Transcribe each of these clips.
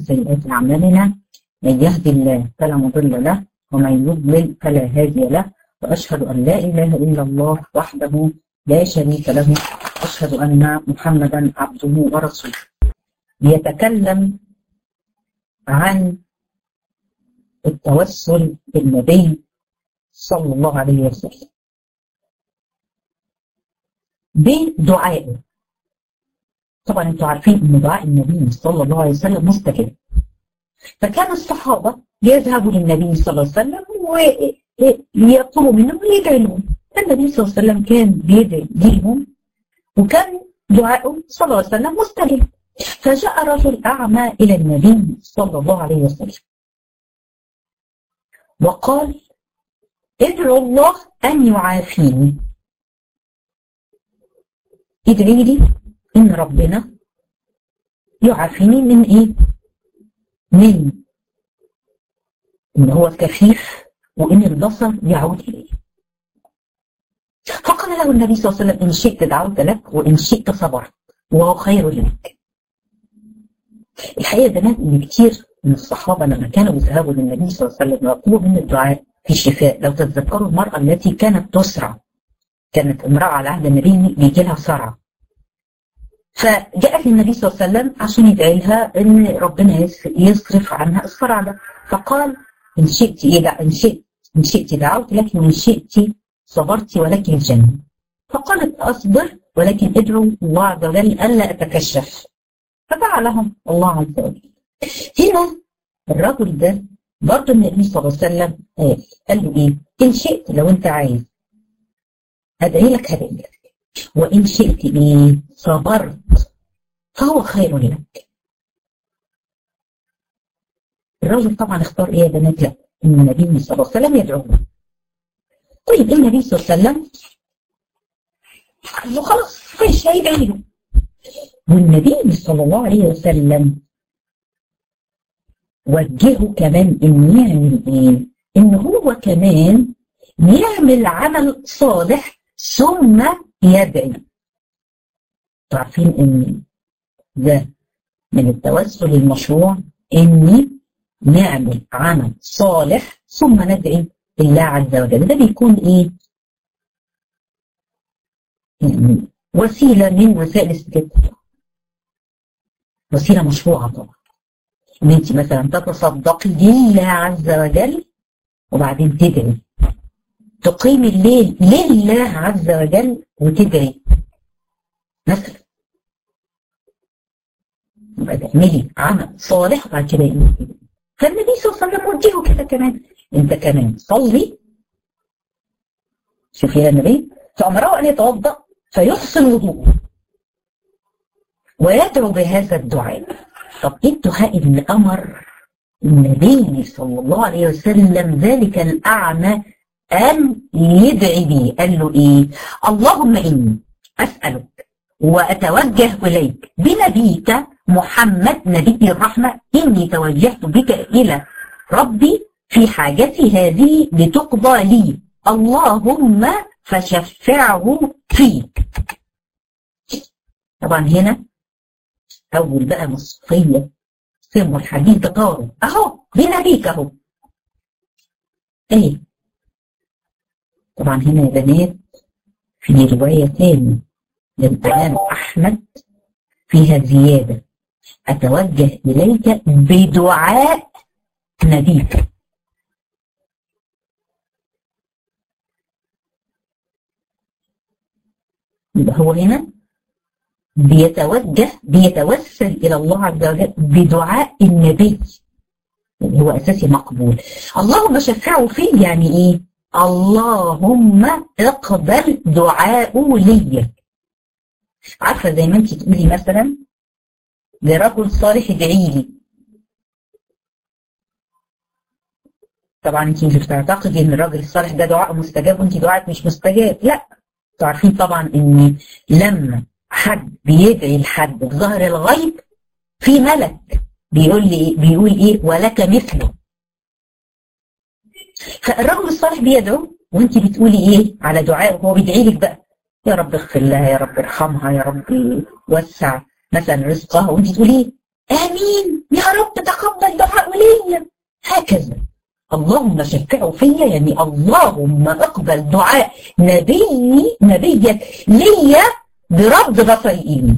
سيئات أعمالنا من يهدي الله فلا مضل له ومن يضلل فلا هادي له وأشهد أن لا إله إلا الله وحده لا شريك له أشهد أن محمدا عبده ورسوله يتكلم عن التوسل بالنبي صلى الله عليه وسلم بدعائه طبعا انتوا عارفين ان دعاء النبي صلى الله عليه وسلم مستجاب فكان الصحابه يذهبوا للنبي صلى الله عليه وسلم ويطلبوا منه ويدعي لهم فالنبي صلى الله عليه وسلم كان بيدعي لهم وكان دعاءه صلى الله عليه وسلم مستجاب فجاء رجل اعمى الى النبي صلى الله عليه وسلم وقال ادعو الله ان يعافيني ادعي لي ان ربنا يعافيني من ايه من ان هو كفيف وان البصر يعود اليه فقال له النبي صلى الله عليه وسلم ان شئت دعوت لك وان شئت صبرت وهو خير لك الحقيقه زمان ان كتير من الصحابه لما كانوا بيذهبوا للنبي صلى الله عليه وسلم ويطلبوا منه الدعاء في الشفاء لو تتذكروا المراه التي كانت تسرع كانت امراه على عهد النبي بيجي لها صرع فجاءت للنبي صلى الله عليه وسلم عشان يدعي لها ان ربنا يصرف عنها الصرع ده فقال ان شئت ايه ان شئت ان شئت دعوت لك وان شئت صبرت ولك الجنه فقالت اصبر ولكن ادعو الله عز وجل الا اتكشف فدعا لهم الله عز وجل هنا الرجل ده برضه النبي صلى الله عليه وسلم قال قال له ايه ان شئت لو انت عايز ادعي لك هدعي لك وإن شئت إيه صبرت فهو خير لك الرجل طبعا اختار إيه يا بنات لا إن النبي صلى الله عليه وسلم يدعو له طيب النبي صلى الله عليه وسلم قال له خلاص مش هيدعي له والنبي صلى الله عليه وسلم وجهه كمان إن يعمل إيه؟ إن هو كمان يعمل عمل صالح ثم يدعي عارفين ان ده من التوسل المشروع اني نعمل عمل صالح ثم ندعي الله عز وجل ده بيكون ايه يعني وسيلة من وسائل استجابة وسيلة مشروعة طبعا ان انت مثلا تتصدقي لله عز وجل وبعدين تدعي تقيم الليل لله عز وجل وتدعي مثلا يبقى تعملي عمل صالح وبعد كده فالنبي صلى الله عليه وسلم وجهه كده كمان انت كمان صلي شوفي يا النبي فامره ان يتوضا فيحسن وضوءه ويدعو بهذا الدعاء طب ايه الدعاء اللي امر النبي صلى الله عليه وسلم ذلك الاعمى أن يدعي بي قال له إيه اللهم إني أسألك وأتوجه إليك بنبيك محمد نبي الرحمة إني توجهت بك إلى ربي في حاجتي هذه لتقضى لي اللهم فشفعه فيك طبعا هنا أول بقى مصفية سموا الحديث ده طاروا أهو بنبيك أهو إيه طبعا هنا يا بنات في رواية تاني للإمام أحمد فيها زيادة أتوجه إليك بدعاء نبيك يبقى هو هنا بيتوجه بيتوسل إلى الله عز وجل بدعاء النبي اللي هو أساسي مقبول اللهم شفعه فيه يعني إيه اللهم اقبل دعاءه لي عارفه زي ما انت تقولي مثلا لرجل صالح ادعي لي طبعا انت مش بتعتقدي ان الراجل الصالح ده دعاء مستجاب وانت دعائك مش مستجاب لا انتوا عارفين طبعا ان لما حد بيدعي لحد بظهر الغيب في ملك بيقول لي بيقول ايه ولك مثله فالرجل الصالح بيدعو وانت بتقولي ايه على دعاء وهو بيدعي لك بقى يا رب اغفر لها يا رب ارحمها يا رب وسع مثلا رزقها وانت تقولي امين يا رب تقبل هكذا اللهم شفعه فيا يعني اللهم اقبل دعاء نبي نبيك ليا برد بصري إيمي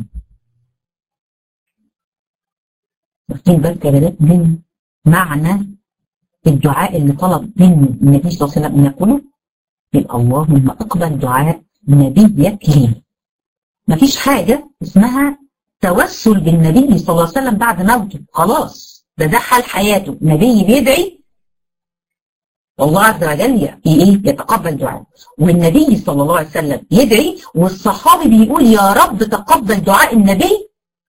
واخدين بالك يا بنات من معنى الدعاء اللي طلب منه النبي صلى الله عليه وسلم ان يقوله يبقى اللهم اقبل دعاء نبيك لي مفيش حاجة اسمها توسل بالنبي صلى الله عليه وسلم بعد موته خلاص ده ده حال حياته نبي بيدعي والله عز وجل ايه يتقبل دعاء والنبي صلى الله عليه وسلم يدعي والصحابي بيقول يا رب تقبل دعاء النبي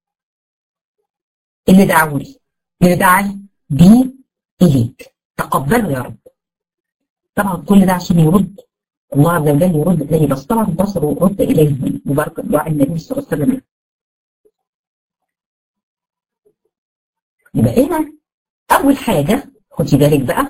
اللي دعوا لي اللي دعا بيه اليك تقبله يا رب طبعا كل ده عشان يرد الله عز وجل يرد اليه بس طبعا بصره رد اليه ببركه دعاء النبي صلى الله عليه وسلم يبقى هنا اول حاجه خدي بالك بقى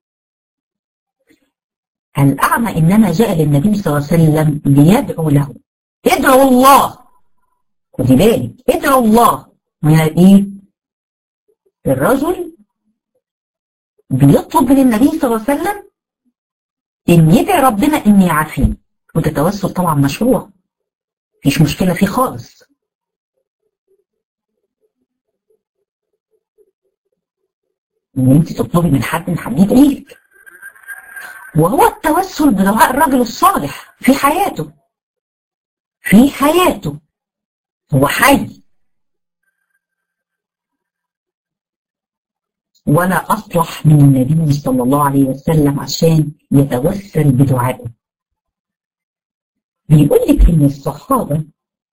الأعمى إنما جاء للنبي صلى الله عليه وسلم ليدعو له ادعوا الله خدي بالك ادعوا الله هنا ايه الرجل بيطلب من النبي صلى الله عليه وسلم ان يدعي ربنا ان يعافيه وده توسل طبعا مشروع مفيش مشكله فيه خالص ان انت تطلبي من حد ان حد يدعي لك وهو التوسل بدعاء الرجل الصالح في حياته في حياته هو حي ولا أصلح من النبي صلى الله عليه وسلم عشان يتوسل بدعائه بيقول لك إن الصحابة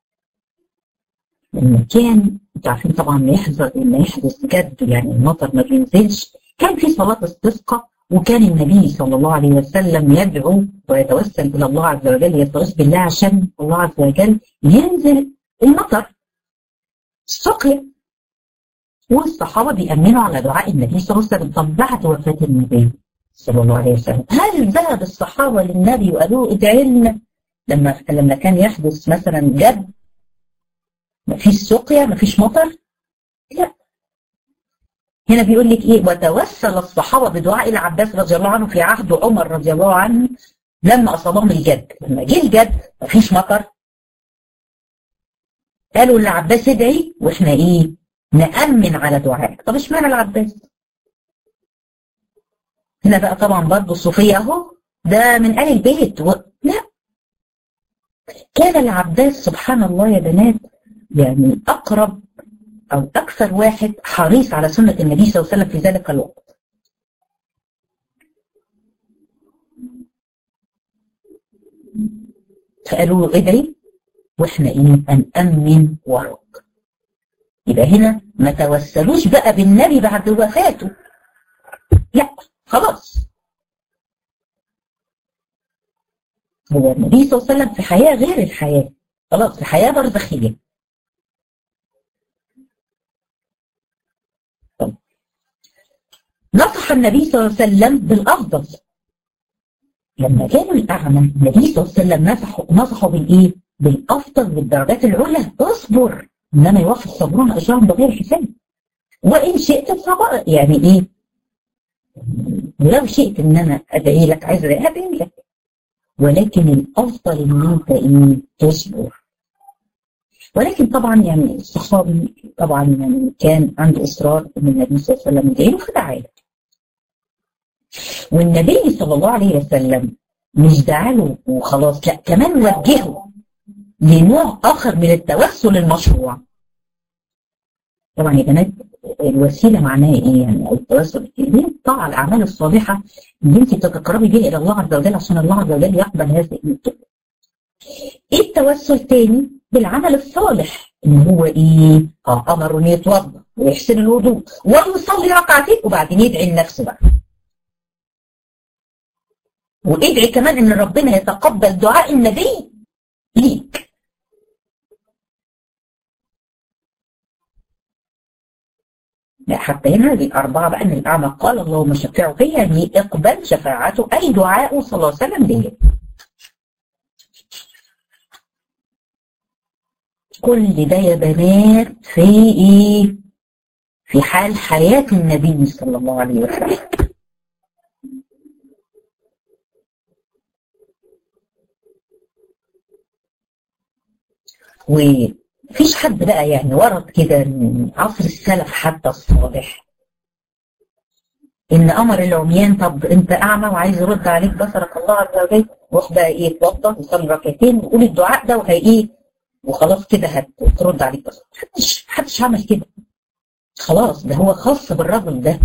لما كان انتوا عارفين طبعا ما يحدث لما يحدث جد يعني المطر ما بينزلش كان في صلاة استسقاء وكان النبي صلى الله عليه وسلم يدعو ويتوسل الى الله عز وجل يستغيث بالله عشان الله عز وجل ينزل المطر السقيا والصحابه بيأمنوا على دعاء النبي صلى الله عليه وسلم طب بعد وفاه النبي صلى الله عليه وسلم هل ذهب الصحابه للنبي وقالوا ادعي لنا لما لما كان يحدث مثلا جد مفيش سقيا مفيش مطر لا هنا بيقول لك ايه وتوسل الصحابه بدعاء العباس رضي الله عنه في عهد عمر رضي الله عنه لما اصابهم الجد لما جه الجد مفيش مطر قالوا للعباس ادعي واحنا ايه نأمن على دعائك طب اشمعنى العباس هنا بقى طبعا برضه الصوفيه اهو ده من آل البيت و... لا كان العباس سبحان الله يا بنات يعني اقرب أو أكثر واحد حريص على سنة النبي صلى الله عليه وسلم في ذلك الوقت فقالوا له ادعي واحنا ايه هنأمن وراك يبقى هنا ما توسلوش بقى بالنبي بعد وفاته لا خلاص هو النبي صلى الله عليه وسلم في حياة غير الحياة خلاص في حياة برزخية نصح النبي صلى الله عليه وسلم بالافضل لما كانوا الاعمى النبي صلى الله عليه وسلم نصحوا نصحوا بالايه؟ بالافضل بالدرجات العلى اصبر انما يوفي الصابرون اجرهم بغير حساب وان شئت الصبر يعني ايه؟ لو شئت ان انا ادعي لك عايز ادعي لك ولكن الافضل ان انت ايه؟ تصبر ولكن طبعا يعني الصحابي طبعا يعني كان عنده اصرار ان النبي صلى الله عليه وسلم يدعي له فدعا له والنبي صلى الله عليه وسلم مش دعا له وخلاص لا كمان وجهه لنوع اخر من التوسل المشروع طبعا يا بنات الوسيله معناها ايه يعني او التوسل دي طبعا الاعمال الصالحه اللي انت تتقربي بيها الى الله عز وجل عشان الله عز وجل يقبل هذه التوبه. ايه التوسل تاني؟ بالعمل الصالح ان هو ايه؟ اه امر انه يتوضا ويحسن الوضوء ويصلي ركعتين وبعدين يدعي لنفسه بقى. وادعي كمان ان ربنا يتقبل دعاء النبي ليك. لا حتى هنا الأربعة بقى إن الأعمى قال اللهم شفعه فيا يعني اقبل شفاعته أي دعاء صلى الله عليه وسلم ليا. كل ده يا بنات في ايه في حال حياة النبي صلى الله عليه وسلم وفيش حد بقى يعني ورد كده من عصر السلف حتى الصالح ان امر العميان طب انت اعمى وعايز يرد عليك بصرك الله عز وجل روح بقى ايه اتوضى وصلي ركعتين وقول الدعاء ده وهي ايه وخلاص كده هترد عليك بصرك محدش محدش عمل كده خلاص ده هو خاص بالرجل ده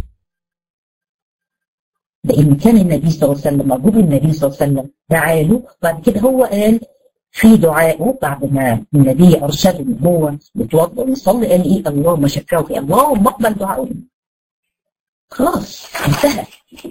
لان كان النبي صلى الله عليه وسلم موجود النبي صلى الله عليه وسلم دعا له بعد كده هو قال في دعائه بعد ما النبي ارشده ان هو يتوضا ويصلي قال ايه اللهم شفعه في اللهم اقبل دعائه خلاص انتهى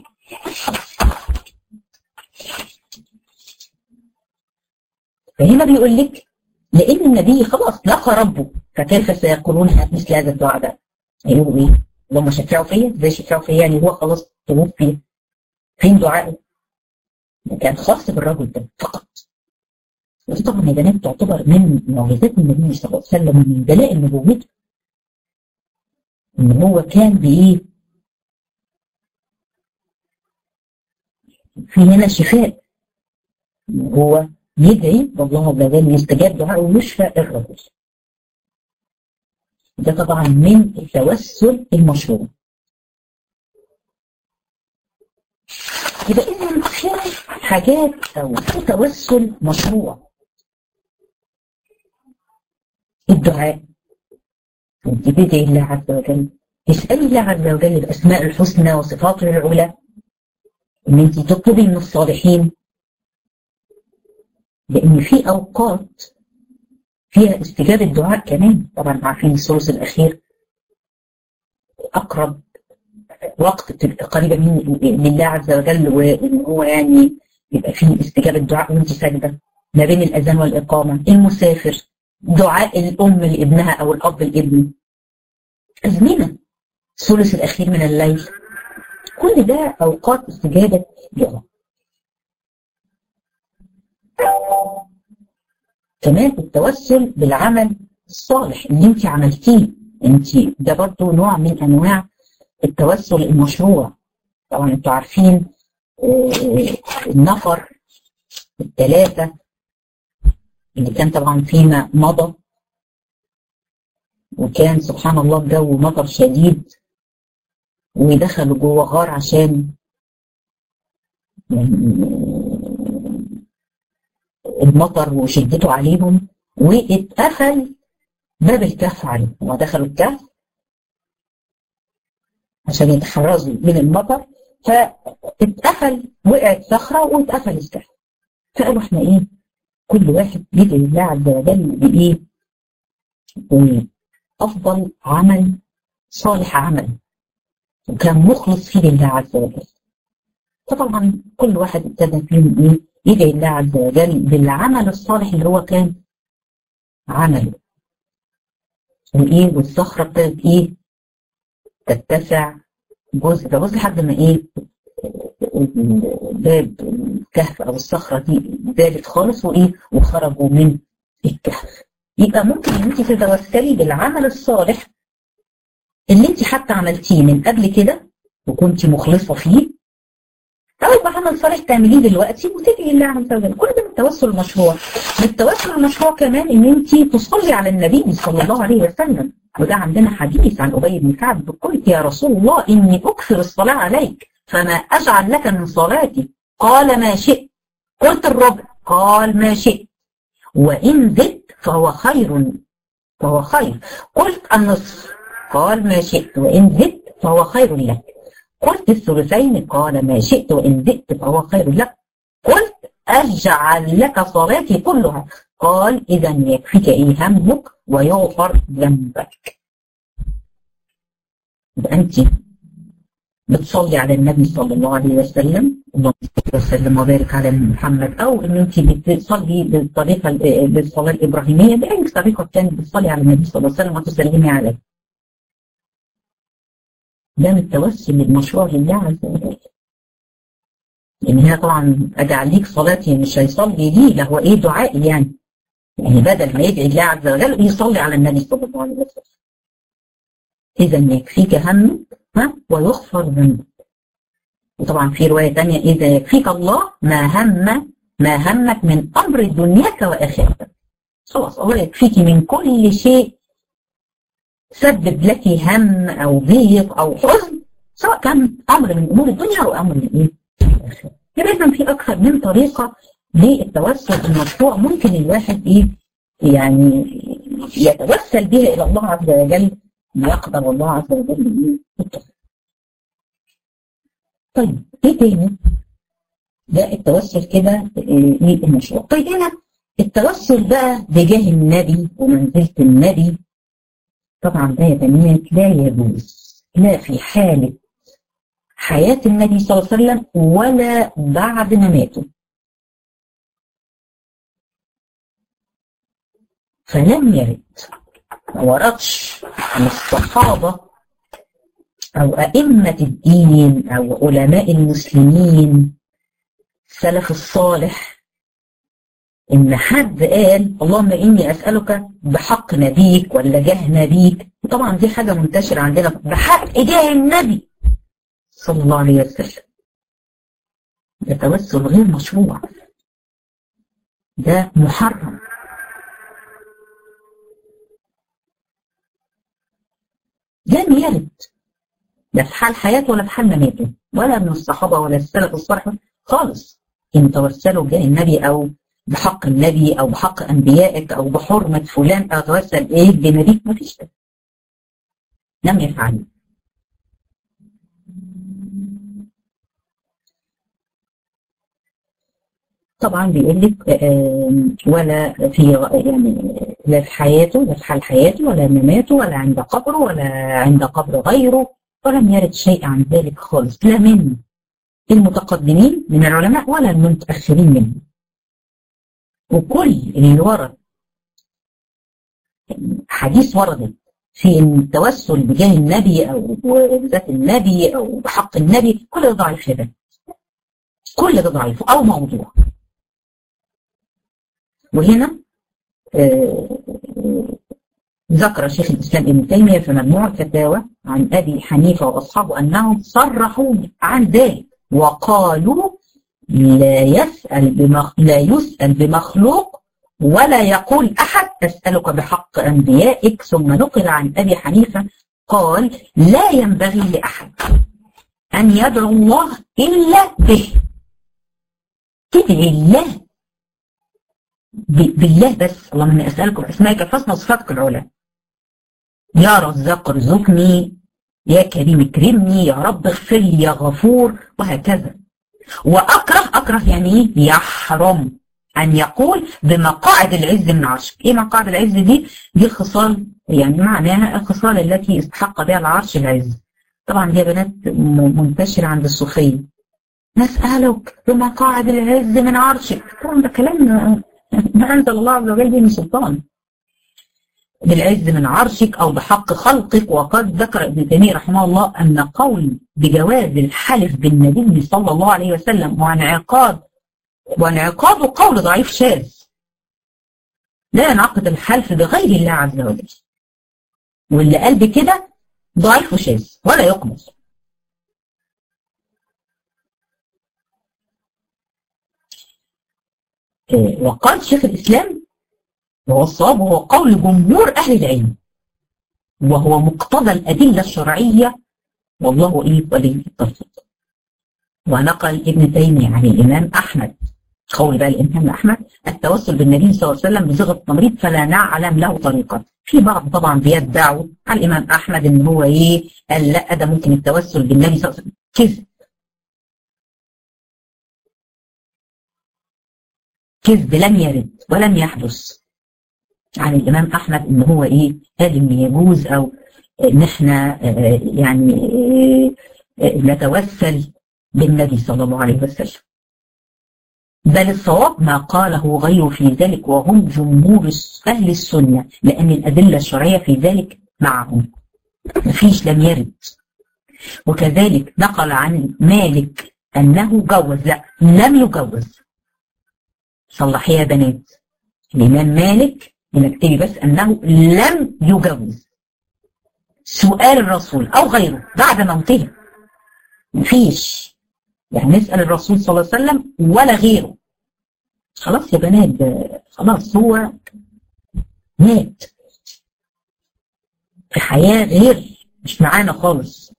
فهنا بيقول لك لان النبي خلاص لقى ربه فكيف سيقولون مثل هذا الدعاء ده هيقولوا ايه اللهم شفعوا فيا ازاي شفعوا فيا يعني هو خلاص توفي فين دعائه كان خاص بالرجل ده فقط ودي طبعا يا بنات تعتبر من معجزات النبي صلى الله عليه وسلم ومن دلائل نبوته ان هو كان بايه في هنا شفاء هو يدعي والله عز وجل يستجاب دعائه ويشفى الرجل ده طبعا من التوسل المشروع يبقى اذا في حاجات او في توسل مشروع الدعاء انت بدعي الله عز وجل اسالي الله عز وجل الاسماء الحسنى وصفاته العلى ان انت تطلبي من الصالحين لان في اوقات فيها استجابه دعاء كمان طبعا عارفين الثلث الاخير اقرب وقت بتبقى قريبه من لله عز وجل وان هو يعني يبقى فيه استجابه دعاء وانت ساجده ما بين الاذان والاقامه المسافر دعاء الام لابنها او الاب لابنه ازمنه الثلث الاخير من الليل كل ده اوقات استجابه دعاء كمان التوسل بالعمل الصالح اللي انت عملتيه انت ده برضه نوع من انواع التوسل المشروع طبعا انتوا عارفين النفر الثلاثة اللي كان طبعا فيما مضى وكان سبحان الله الجو مطر شديد ودخلوا جوه غار عشان المطر وشدته عليهم واتقفل باب الكهف عليهم ودخلوا الكهف عشان يتحرزوا من المطر فاتقفل وقعت صخرة واتقفل الكهف فقالوا احنا ايه كل واحد يدعي الله عز وجل بايه افضل عمل صالح عمل وكان مخلص فيه لله عز وجل فطبعا كل واحد ابتدى فيهم ايه يدعي الله عز وجل بالعمل الصالح اللي هو كان عمله وايه والصخره ابتدت ايه تتسع جزء بجزء لحد ما ايه باب الكهف او الصخره دي زادت خالص وايه وخرجوا من الكهف يبقى ممكن ان انت تتوسلي بالعمل الصالح اللي انت حتى عملتيه من قبل كده وكنت مخلصه فيه او بعمل صالح تعمليه دلوقتي وتدعي الله عز وجل كل ده من التوسل المشروع من التوسل المشروع كمان ان انت تصلي على النبي صلى الله عليه وسلم وده عندنا حديث عن ابي بن كعب قلت يا رسول الله اني اكثر الصلاه عليك فما اجعل لك من صلاتي قال ما شئت قلت الربع قال ما شئت وان زدت فهو خير فهو خير قلت النصف قال ما شئت وان زدت فهو خير لك قلت الثلثين قال ما شئت وإن زدت فهو خير لك قلت أجعل لك صلاتي كلها قال إذا يكفيك إيه همك ويغفر ذنبك يبقى أنت بتصلي على النبي صلى الله عليه وسلم اللهم صل وسلم وبارك على محمد او ان انت بتصلي بالطريقه بالصلاه الابراهيميه باي طريقه كانت بتصلي على النبي صلى الله عليه وسلم وتسلمي عليه ده من التوسل المشروع لله عز وجل لان هي طبعا اجعل صلاتي مش هيصلي لي ده هو ايه دعائي يعني يعني بدل ما يدعي الله عز وجل يصلي على النبي صلى الله عليه وسلم إذا يكفيك همك ها ويغفر ذنبك وطبعا في رواية تانية إذا يكفيك الله ما هم ما همك من أمر دنياك وآخرتك خلاص الله يكفيك من كل شيء سبب لك هم أو ضيق أو حزن سواء كان أمر من أمور الدنيا أو أمر من إيه؟ الآخرة يبقى في أكثر من طريقة للتوسل المشروع ممكن الواحد إيه يعني يتوسل بها إلى الله عز وجل ليقدر الله عز وجل التوفيق. طيب ايه تاني؟ ده التوسل كده للمشروع. طيب هنا التوسل بقى بجاه النبي ومنزلة النبي طبعا ده يا بنات لا يجوز لا في حالة حياة النبي صلى الله عليه وسلم ولا بعد مماته فلم يرد ما وردش عن الصحابة أو أئمة الدين أو علماء المسلمين السلف الصالح إن حد قال اللهم إني أسألك بحق نبيك ولا جاه نبيك طبعا دي حاجة منتشرة عندنا بحق جاه النبي صلى الله عليه وسلم ده توسل غير مشروع ده محرم لم يرد لا في حال حياته ولا في حال مماته ولا من الصحابه ولا السلف الصالح خالص ان توسلوا بجاه النبي او بحق النبي او بحق انبيائك او بحرمه فلان او توسل ايه بنبيك ما فيش لم يفعل طبعا بيقول لك ولا في يعني لا في حياته لا في حال حياته ولا مماته ولا عند قبره ولا عند قبر غيره ولم يرد شيء عن ذلك خالص لا من المتقدمين من العلماء ولا المتأخرين منهم وكل اللي ورد حديث وردت في التوسل بجاه النبي او بذات النبي او بحق النبي كل ده ضعيف هذا كل ده ضعيف او موضوع وهنا آه ذكر شيخ الاسلام ابن تيميه في مجموع الفتاوى عن ابي حنيفه واصحابه انهم صرحوا عن ذلك وقالوا لا يسال بمخ... لا يسال بمخلوق ولا يقول احد اسالك بحق انبيائك ثم نقل عن ابي حنيفه قال لا ينبغي لاحد ان يدعو الله الا به تدعي الله بالله بس اللهم اني اسالك باسمائك الحسنى وصفاتك العلى يا رزاق ارزقني يا كريم اكرمني يا رب اغفر لي يا غفور وهكذا واكره اكره يعني ايه يحرم ان يقول بمقاعد العز من عرشك ايه مقاعد العز دي دي خصال يعني معناها الخصال التي استحق بها العرش العز طبعا دي يا بنات منتشره عند الصوفيه نسالك بمقاعد العز من عرشك طبعا ده كلام ما أنزل الله عز وجل به من سلطان بالعز من عرشك أو بحق خلقك وقد ذكر ابن تيمية رحمه الله أن قول بجواز الحلف بالنبي صلى الله عليه وسلم وانعقاد وانعقاد قول ضعيف شاذ لا ينعقد الحلف بغير الله عز وجل واللي قال بكده ضعيف وشاذ ولا يقبل وقال شيخ الإسلام وهو الصواب وهو قول جمهور أهل العلم وهو مقتضى الأدلة الشرعية والله إيه ولي التوفيق ونقل ابن تيمية عن الإمام أحمد قول بقى الإمام أحمد التوسل بالنبي صلى الله عليه وسلم بصيغة التمريض فلا نعلم له طريقة في بعض طبعا بيدعوا على الإمام أحمد إن هو إيه قال لا ده ممكن التوسل بالنبي صلى الله عليه وسلم كذب كذب لم يرد ولم يحدث عن الإمام أحمد إن هو إيه قال إن يجوز أو إن إحنا يعني نتوسل بالنبي صلى الله عليه وسلم بل الصواب ما قاله غيره في ذلك وهم جمهور أهل السنة لأن الأدلة الشرعية في ذلك معهم مفيش لم يرد وكذلك نقل عن مالك أنه جوز لا لم يجوز صلحي يا بنات الإمام مالك بنكتبي بس أنه لم يجوز سؤال الرسول او غيره بعد موته مفيش يعني نسأل الرسول صلى الله عليه وسلم ولا غيره خلاص يا بنات خلاص هو مات في حياة غير مش معانا خالص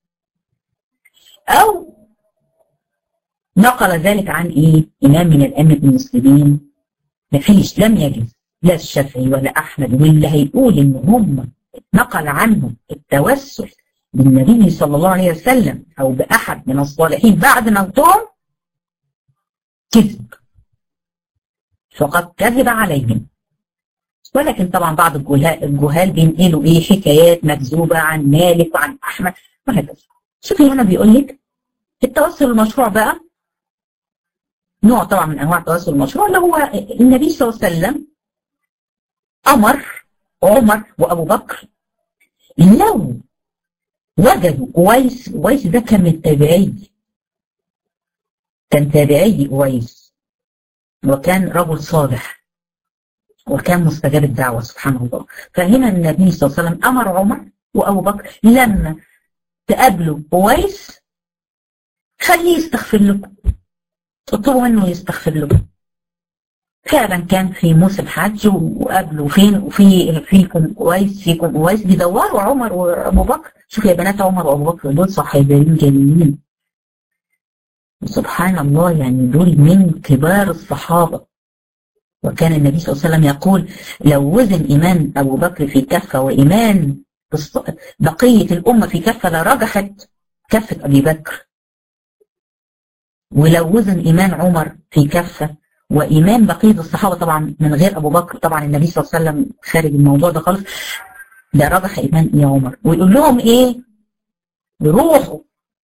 او نقل ذلك عن ايه امام من الائمه المسلمين مفيش لم يجد لا الشافعي ولا احمد واللي هيقول ان هم نقل عنهم التوسل بالنبي صلى الله عليه وسلم او باحد من الصالحين بعد موتهم كذب فقد كذب عليهم ولكن طبعا بعض الجهال, الجهال بينقلوا ايه حكايات مكذوبه عن مالك وعن احمد وهكذا شوفي هنا بيقول لك التوسل المشروع بقى نوع طبعا من انواع التوسل المشروع اللي هو النبي صلى الله عليه وسلم امر عمر وابو بكر لو وجدوا اويس اويس ده كان من التابعي كان تابعي اويس وكان رجل صالح وكان مستجاب الدعوه سبحان الله فهنا النبي صلى الله عليه وسلم امر عمر وابو بكر لما تقابلوا اويس خليه يستغفر لكم اطلبوا منه يستغفر لكم فعلا كان في موسم حج وقابلوا فين وفي فيكم كويس فيكم كويس بيدوروا عمر وابو بكر شوف يا بنات عمر وابو بكر دول صحابيين جميلين سبحان الله يعني دول من كبار الصحابه وكان النبي صلى الله عليه وسلم يقول لو وزن ايمان ابو بكر في كفه وايمان بقيه الامه في كفه لرجحت كفه ابي بكر ولو وزن ايمان عمر في كفه وإيمان بقية الصحابة طبعا من غير أبو بكر طبعا النبي صلى الله عليه وسلم خارج الموضوع ده خالص ده رجح إيمان يا عمر ويقول لهم إيه روحوا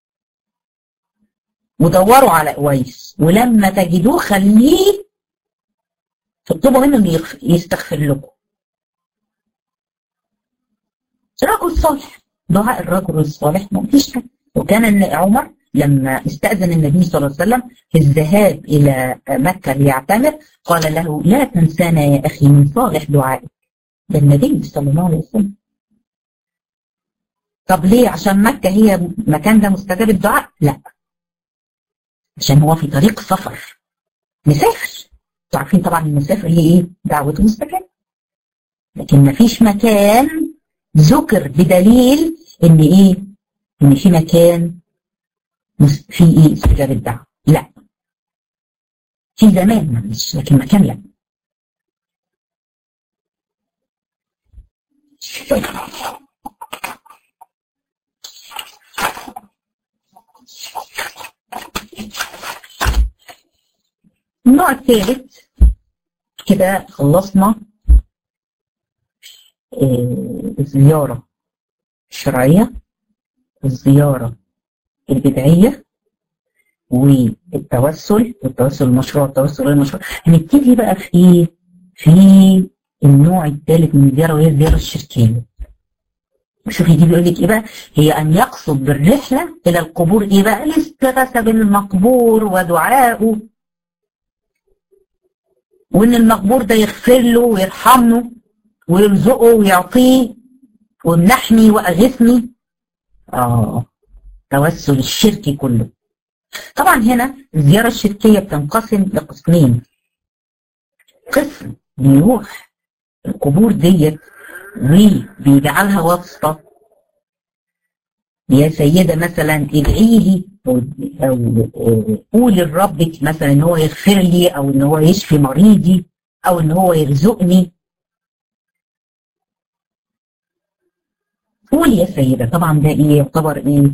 ودوروا على أويس ولما تجدوه خليه تطلبوا منه انه يستغفر لكم رجل صالح دعاء الرجل الصالح ما فيش وكان عمر لما استأذن النبي صلى الله عليه وسلم في الذهاب إلى مكة ليعتمر قال له لا تنسانا يا أخي من صالح دعائك ده النبي صلى الله عليه وسلم طب ليه عشان مكة هي مكان ده مستجاب الدعاء لا عشان هو في طريق سفر مسافر عارفين طبعا المسافر هي ايه دعوته مستجابة لكن ما فيش مكان ذكر بدليل ان ايه ان في مكان في ايه استجابة الدعوة لا في زمان معلش لكن مكان لا طيب. النوع الثالث كده خلصنا الزيارة الشرعية الزيارة البدعية والتوسل والتوسل المشروع والتوسل غير المشروع هنبتدي بقى في ايه؟ في النوع الثالث من الزيارة وهي الزيارة الشركية شوفي دي بيقول لك ايه بقى؟ هي ان يقصد بالرحلة الى القبور ايه بقى؟ الاستغاثة بالمقبور ودعائه وان المقبور ده يغفر له ويرحمه ويرزقه ويعطيه ويمنحني واغثني اه توسل الشركي كله طبعا هنا الزيارة الشركية بتنقسم لقسمين قسم بيروح القبور ديت وبيجعلها واسطة يا سيدة مثلا ادعي لي أو, أو قولي لربك مثلا ان هو يغفر لي او ان هو يشفي مريضي او ان هو يرزقني قولي يا سيدة طبعا ده ايه يعتبر ايه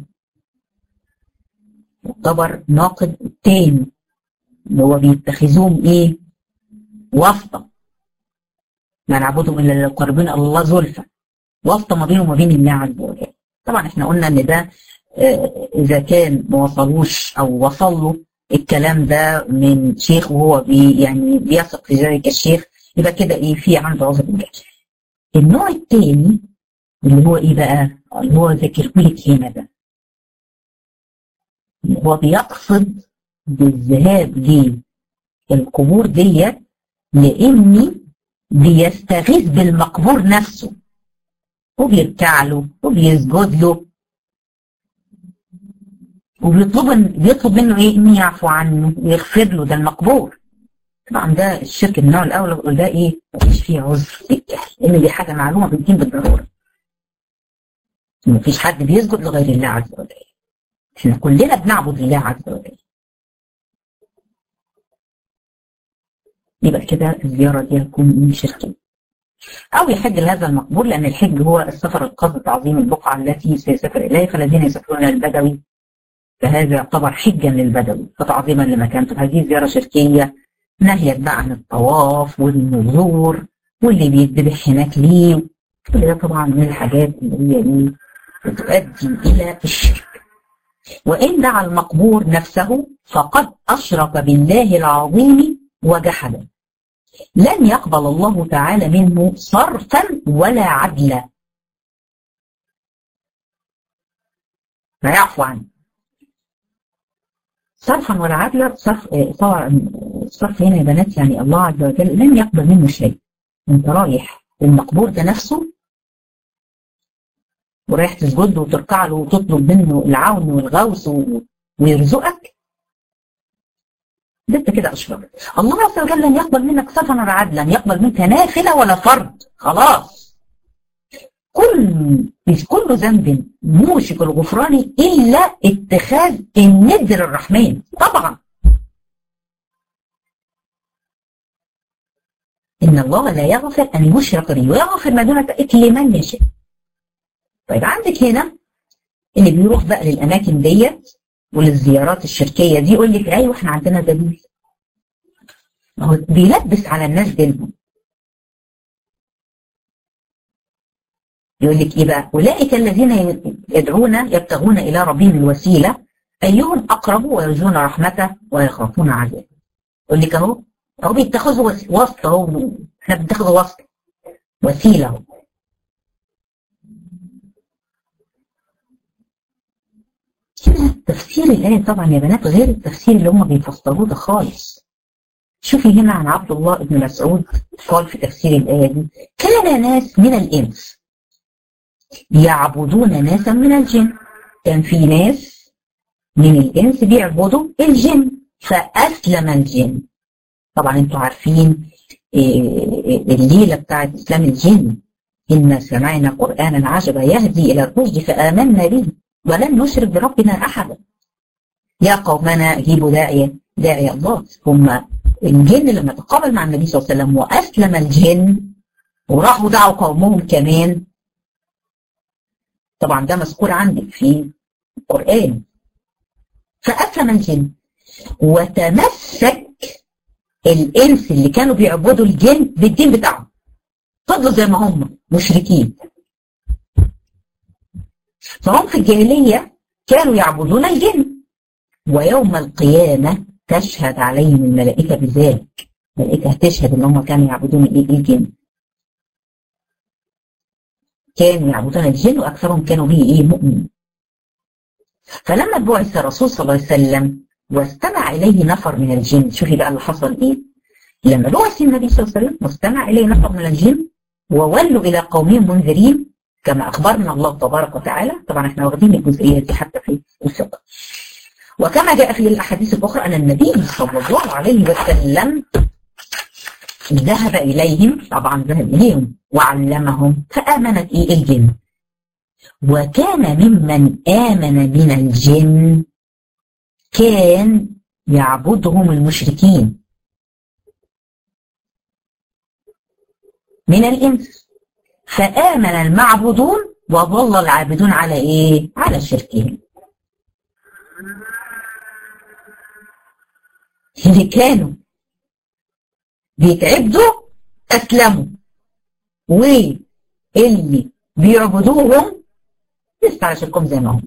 يعتبر ناقد تاني اللي هو بيتخذوهم ايه واسطة ما نعبدهم الا ليقربون الله زلفى واسطة ما بينه وما بين الله عز وجل طبعا احنا قلنا ان ده اه اذا كان ما وصلوش او وصل له الكلام ده من شيخ وهو بي يعني بيثق في ذلك الشيخ يبقى كده ايه في عنده عذر بالله النوع الثاني اللي هو ايه بقى اللي هو ذاكر لك هنا ده هو بيقصد بالذهاب للقبور ديت لاني بيستغيث بالمقبور نفسه وبيركع له وبيسجد له وبيطلب بيطلب منه ايه انه يعفو عنه ويغفر له ده المقبول طبعا ده الشرك من النوع الاول وده ايه مفيش فيه عذر لان دي حاجه معلومه بالدين بالضروره مفيش حد بيسجد لغير الله عز وجل احنا كلنا بنعبد الله عز وجل يبقى كده الزياره دي هتكون من شركين أو يحج لهذا المقبول لأن الحج هو السفر القصد تعظيم البقعة التي سيسافر إليها فالذين يسافرون البدوي فهذا يعتبر حجا للبدوي فتعظيما لمكان فهذه زيارة شركية نهيت بقى عن الطواف والنذور واللي بيتذبح هناك ليه كل ده طبعا من الحاجات اللي هي دي بتؤدي إلى الشرك وإن دعا المقبور نفسه فقد أشرك بالله العظيم وجحد لن يقبل الله تعالى منه صرفا ولا عدلا فيعفو عنه صرفا ولا عدلا صرف طبعا الصرف هنا يا بنات يعني الله عز وجل لن يقبل منه شيء انت رايح المقبور ده نفسه ورايح تسجد له وتركع له وتطلب منه العون والغوث ويرزقك ده انت كده اشركت الله عز وجل لن يقبل منك صرفا ولا عدلا يقبل منك نافله ولا فرض خلاص كل مش كل ذنب موشك الغفران الا اتخاذ الندر الرحمن طبعا ان الله لا يغفر ان يشرك به ويغفر ما دون ذلك لمن يشاء طيب عندك هنا اللي بيروح بقى للاماكن ديت وللزيارات الشركيه دي يقول لك ايوه احنا عندنا دليل ما هو بيلبس على الناس دينهم يقول لك ايه بقى اولئك الذين يدعون يبتغون الى ربهم الوسيله ايهم اقرب ويرجون رحمته ويخافون عذابه يقول لك اهو اهو بيتخذوا وسط اهو احنا بنتخذ وسط وسيله اهو هنا تفسير الآية طبعا يا بنات غير التفسير اللي هم بيفسروه ده خالص شوفي هنا عن عبد الله بن مسعود قال في تفسير الآية دي كان ناس من الإنس يعبدون ناسا من الجن كان في ناس من الإنس بيعبدوا الجن فأسلم الجن طبعا انتوا عارفين الليلة بتاعت إسلام الجن إن سمعنا قرآنا عجبا يهدي إلى الرشد فآمنا به ولن نشرك بربنا أحدا يا قومنا جيبوا داعية داعي الله هم الجن لما تقابل مع النبي صلى الله عليه وسلم وأسلم الجن وراحوا دعوا قومهم كمان طبعا ده مذكور عندك في القرآن فأسلم الجن وتمسك الإنس اللي كانوا بيعبدوا الجن بالدين بتاعهم فضلوا زي ما هم مشركين فهم في الجاهلية كانوا يعبدون الجن ويوم القيامة تشهد عليهم الملائكة بذلك الملائكة هتشهد ان هم كانوا يعبدون ايه الجن كانوا يعبدون الجن واكثرهم كانوا به ايه مؤمن فلما بعث الرسول صلى الله عليه وسلم واستمع اليه نفر من الجن شوفي بقى اللي حصل ايه لما بعث النبي صلى الله عليه وسلم واستمع اليه نفر من الجن وولوا الى قومهم منذرين كما أخبرنا الله تبارك وتعالى طبعا احنا واخدين الجزئية دي حتى في الفقه وكما جاء في الأحاديث الأخرى أن النبي صلى الله عليه وسلم ذهب إليهم طبعا ذهب إليهم وعلمهم فآمنت إيه الجن وكان ممن آمن من الجن كان يعبدهم المشركين من الإنس فآمن المعبودون وظل العابدون على إيه؟ على شركهم اللي كانوا بيتعبدوا أسلموا واللي بيعبدوهم لسه على شركهم زي ما هم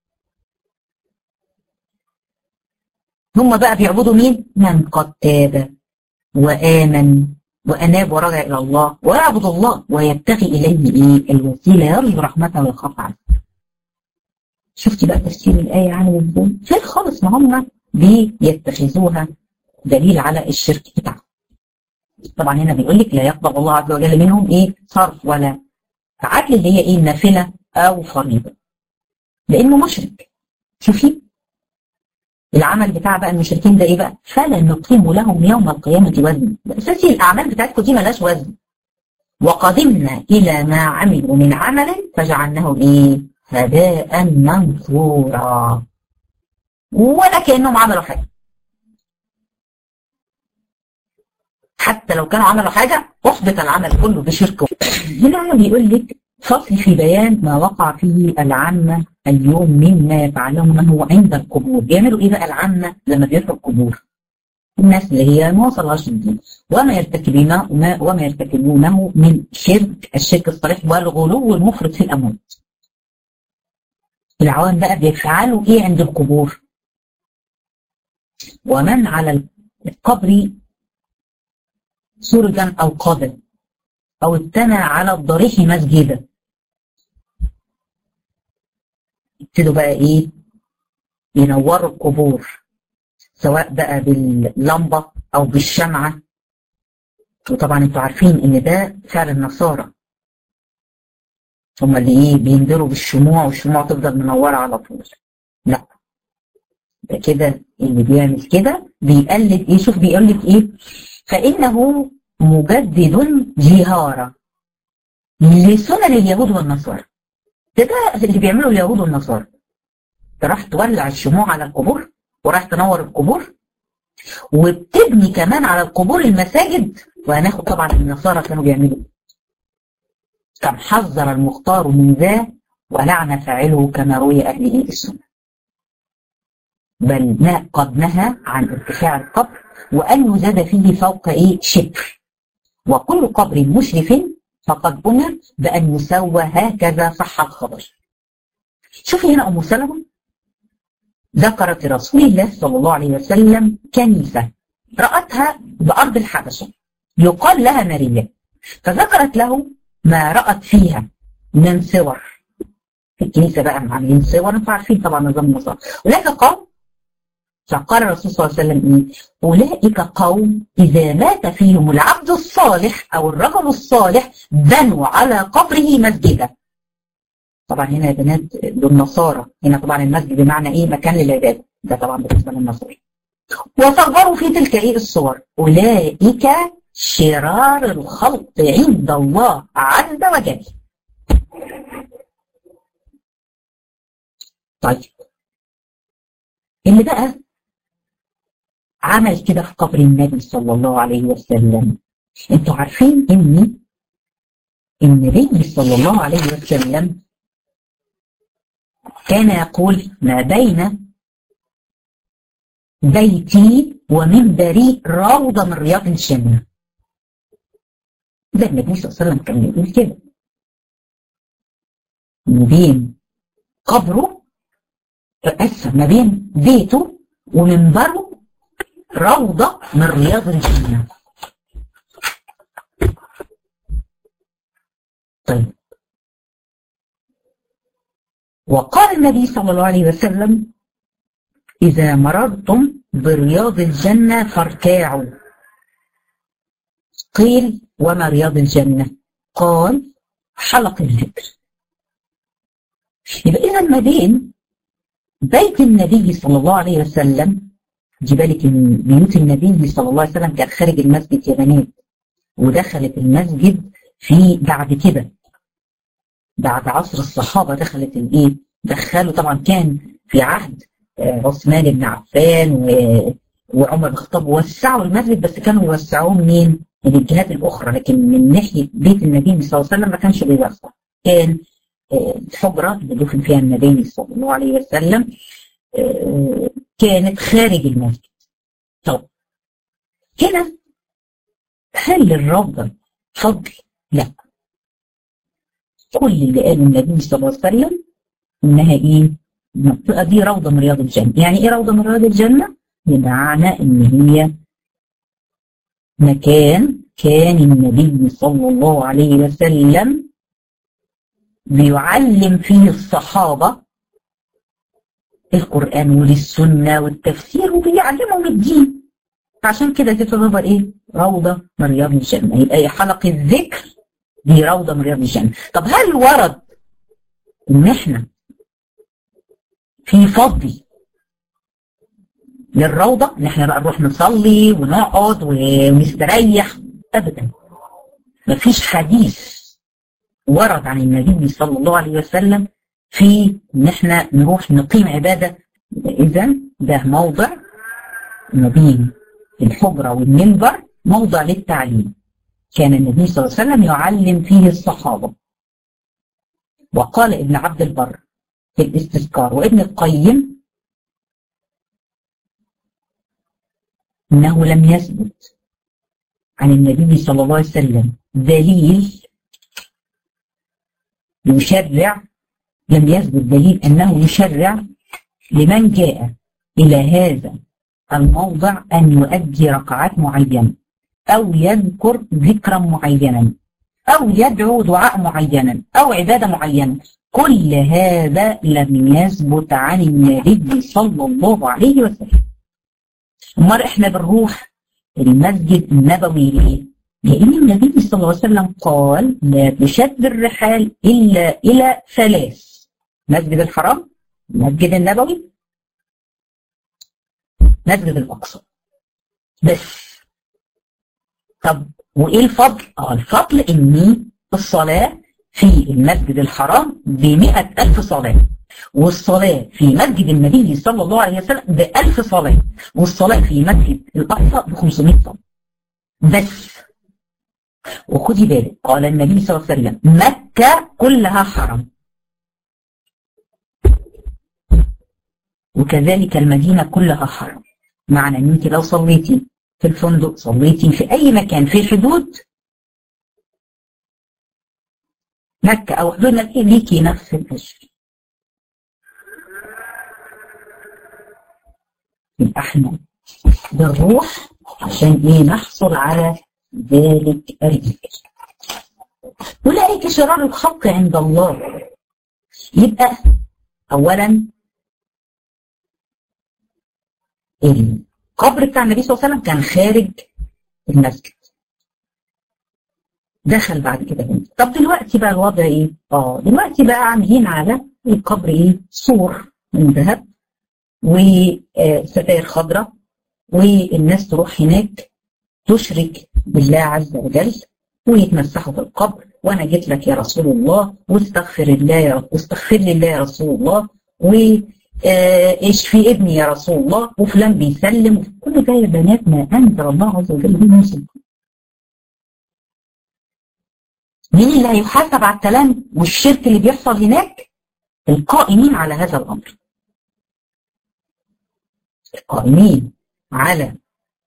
هم بقى بيعبدوا مين؟ من قد تاب وآمن وأناب ورجع إلى الله ويعبد الله ويبتغي إليه إيه الوسيلة يرجو رحمته ويخاف عنه شفتي بقى تفسير الآية عامل إزاي؟ فين خالص ما هم بيتخذوها دليل على الشرك بتاعهم طبعا هنا بيقول لك لا يقبل الله عز وجل منهم إيه صرف ولا عدل اللي هي ايه النافله او فريضه لانه مشرك شوفي العمل بتاع بقى المشركين ده ايه بقى فلا نقيم لهم يوم القيامه وزن اساسي الاعمال بتاعتكم دي ملهاش وزن وقدمنا الى ما عملوا من عمل فجعلناه ايه هباء منثورا ولا كانهم عملوا حاجه حتى لو كانوا عملوا حاجه احبط العمل كله بشرك هنا بيقول لك فصل في بيان ما وقع فيه العامة اليوم مما يفعلونه عند القبور بيعملوا ايه بقى العامة لما بيروحوا القبور الناس اللي هي ما وصلهاش الدين وما يرتكبونه وما, وما يرتكبونه من شرك الشرك الصريح والغلو المفرط في الاموات العوام بقى بيفعلوا ايه عند القبور ومن على القبر سرجا او قبر او ابتنى على الضريح مسجدا يبتدوا بقى ايه ينوروا القبور سواء بقى باللمبة او بالشمعة وطبعا انتوا عارفين ان ده فعل النصارى هم اللي ايه بينذروا بالشموع والشموع تفضل منورة على طول لا ده كده اللي بيعمل كده بيقلد ايه شوف بيقلد ايه فانه مجدد جهارة لسنن اليهود والنصارى ده ده اللي بيعمله اليهود والنصارى راح تولع الشموع على القبور وراح تنور القبور وبتبني كمان على القبور المساجد وهناخد طبعا النصارى كانوا بيعملوا كم حذر المختار من ذا ولعن فاعله كما روي اهل ايه السنه بل ما قد نهى عن ارتفاع القبر وان يزاد فيه فوق ايه شبر وكل قبر مشرف فقد أمر بأن يسوى هكذا صح الخبر شوفي هنا أم سلمة ذكرت رسول الله صلى الله عليه وسلم كنيسة رأتها بأرض الحبشة يقال لها ماريا فذكرت له ما رأت فيها من صور في الكنيسة بقى عاملين صور انتوا عارفين طبعا نظام النصارى هناك قوم فقال الرسول صلى الله عليه وسلم ايه اولئك قوم اذا مات فيهم العبد الصالح او الرجل الصالح بنوا على قبره مسجدا طبعا هنا يا بنات دول نصارى هنا طبعا المسجد بمعنى ايه مكان للعباده ده طبعا بالنسبه للنصارى وصوروا في تلك ايه الصور اولئك شرار الخلق عند الله عز وجل طيب اللي بقى عمل كده في قبر النبي صلى الله عليه وسلم انتوا عارفين ان النبي صلى الله عليه وسلم كان يقول ما بين بيتي ومنبري روضة من رياض الجنة ده النبي صلى الله عليه وسلم كان يقول كده ما بين قبره أسف ما بين بيته ومنبره روضة من رياض الجنة طيب وقال النبي صلى الله عليه وسلم إذا مررتم برياض الجنة فارتاعوا قيل وما رياض الجنة قال حلق الذكر يبقى إذا ما بين بيت النبي صلى الله عليه وسلم دي بالك ان بيوت النبي صلى الله عليه وسلم كانت خارج المسجد يا بنات ودخلت المسجد في بعد كده بعد عصر الصحابه دخلت الايه؟ دخلوا طبعا كان في عهد عثمان بن عفان و... وعمر بن الخطاب وسعوا المسجد بس كانوا يوسعوه منين؟ من الجهات الاخرى لكن من ناحيه بيت النبي صلى الله عليه وسلم ما كانش بيوسع كان الحجره اللي دفن فيها النبي صلى الله عليه وسلم كانت خارج المسجد طب هنا هل للروضة فضل؟ لا كل اللي قاله النبي صلى الله عليه وسلم انها ايه؟ المنطقة دي روضة من رياض الجنة يعني ايه روضة من رياض الجنة؟ بمعنى ان هي مكان كان النبي صلى الله عليه وسلم بيعلم فيه الصحابة القرآن وللسنة والتفسير وبيعلمهم الدين عشان كده تعتبر ايه روضة من رياض الجنة يبقى هي حلقة ذكر دي روضة من رياض الجنة طب هل ورد ان احنا في فضل للروضة ان احنا بقى نروح نصلي ونقعد ونستريح ابدا مفيش حديث ورد عن النبي صلى الله عليه وسلم في ان احنا نروح نقيم عبادة اذا ده موضع ما بين الحجرة والمنبر موضع للتعليم كان النبي صلى الله عليه وسلم يعلم فيه الصحابة وقال ابن عبد البر في الاستذكار وابن القيم انه لم يثبت عن النبي صلى الله عليه وسلم دليل يشرع لم يثبت دليل انه يشرع لمن جاء الى هذا الموضع ان يؤدي ركعات معينه او يذكر ذكرا معينا او يدعو دعاء معينا او عباده معينه كل هذا لم يثبت عن النبي صلى الله عليه وسلم امال احنا بنروح المسجد النبوي ليه؟ لأن النبي صلى الله عليه وسلم قال لا تشد الرحال إلا إلى ثلاث مسجد الحرام المسجد النبوي مسجد الأقصى بس طب وإيه الفضل؟ آه الفضل إن الصلاة في المسجد الحرام بمئة ألف صلاة والصلاة في مسجد النبي صلى الله عليه وسلم بألف صلاة والصلاة في مسجد الأقصى ب 500 صلاة بس وخدي بالك قال النبي صلى الله عليه وسلم مكة كلها حرم وكذلك المدينة كلها حرم معنى ان انت لو صليتي في الفندق صليتي في اي مكان في الحدود مكة او حدود مكة ليكي نفس الاجر يبقى احنا بنروح عشان ايه نحصل على ذلك الذكر أولئك شرار الخلق عند الله يبقى أولا القبر بتاع النبي صلى الله عليه وسلم كان خارج المسجد دخل بعد كده هنا طب دلوقتي بقى الوضع ايه؟ اه دلوقتي بقى عاملين على القبر ايه؟ سور من ذهب وستاير خضراء والناس تروح هناك تشرك بالله عز وجل ويتمسحوا في القبر وانا جيت لك يا رسول الله واستغفر الله يا واستغفر لله يا رسول الله واشفي ابني يا رسول الله وفلان بيسلم كل ده يا بنات ما انزل الله عز وجل به مسلم مين اللي هيحاسب على الكلام والشرك اللي بيحصل هناك؟ القائمين على هذا الامر. القائمين على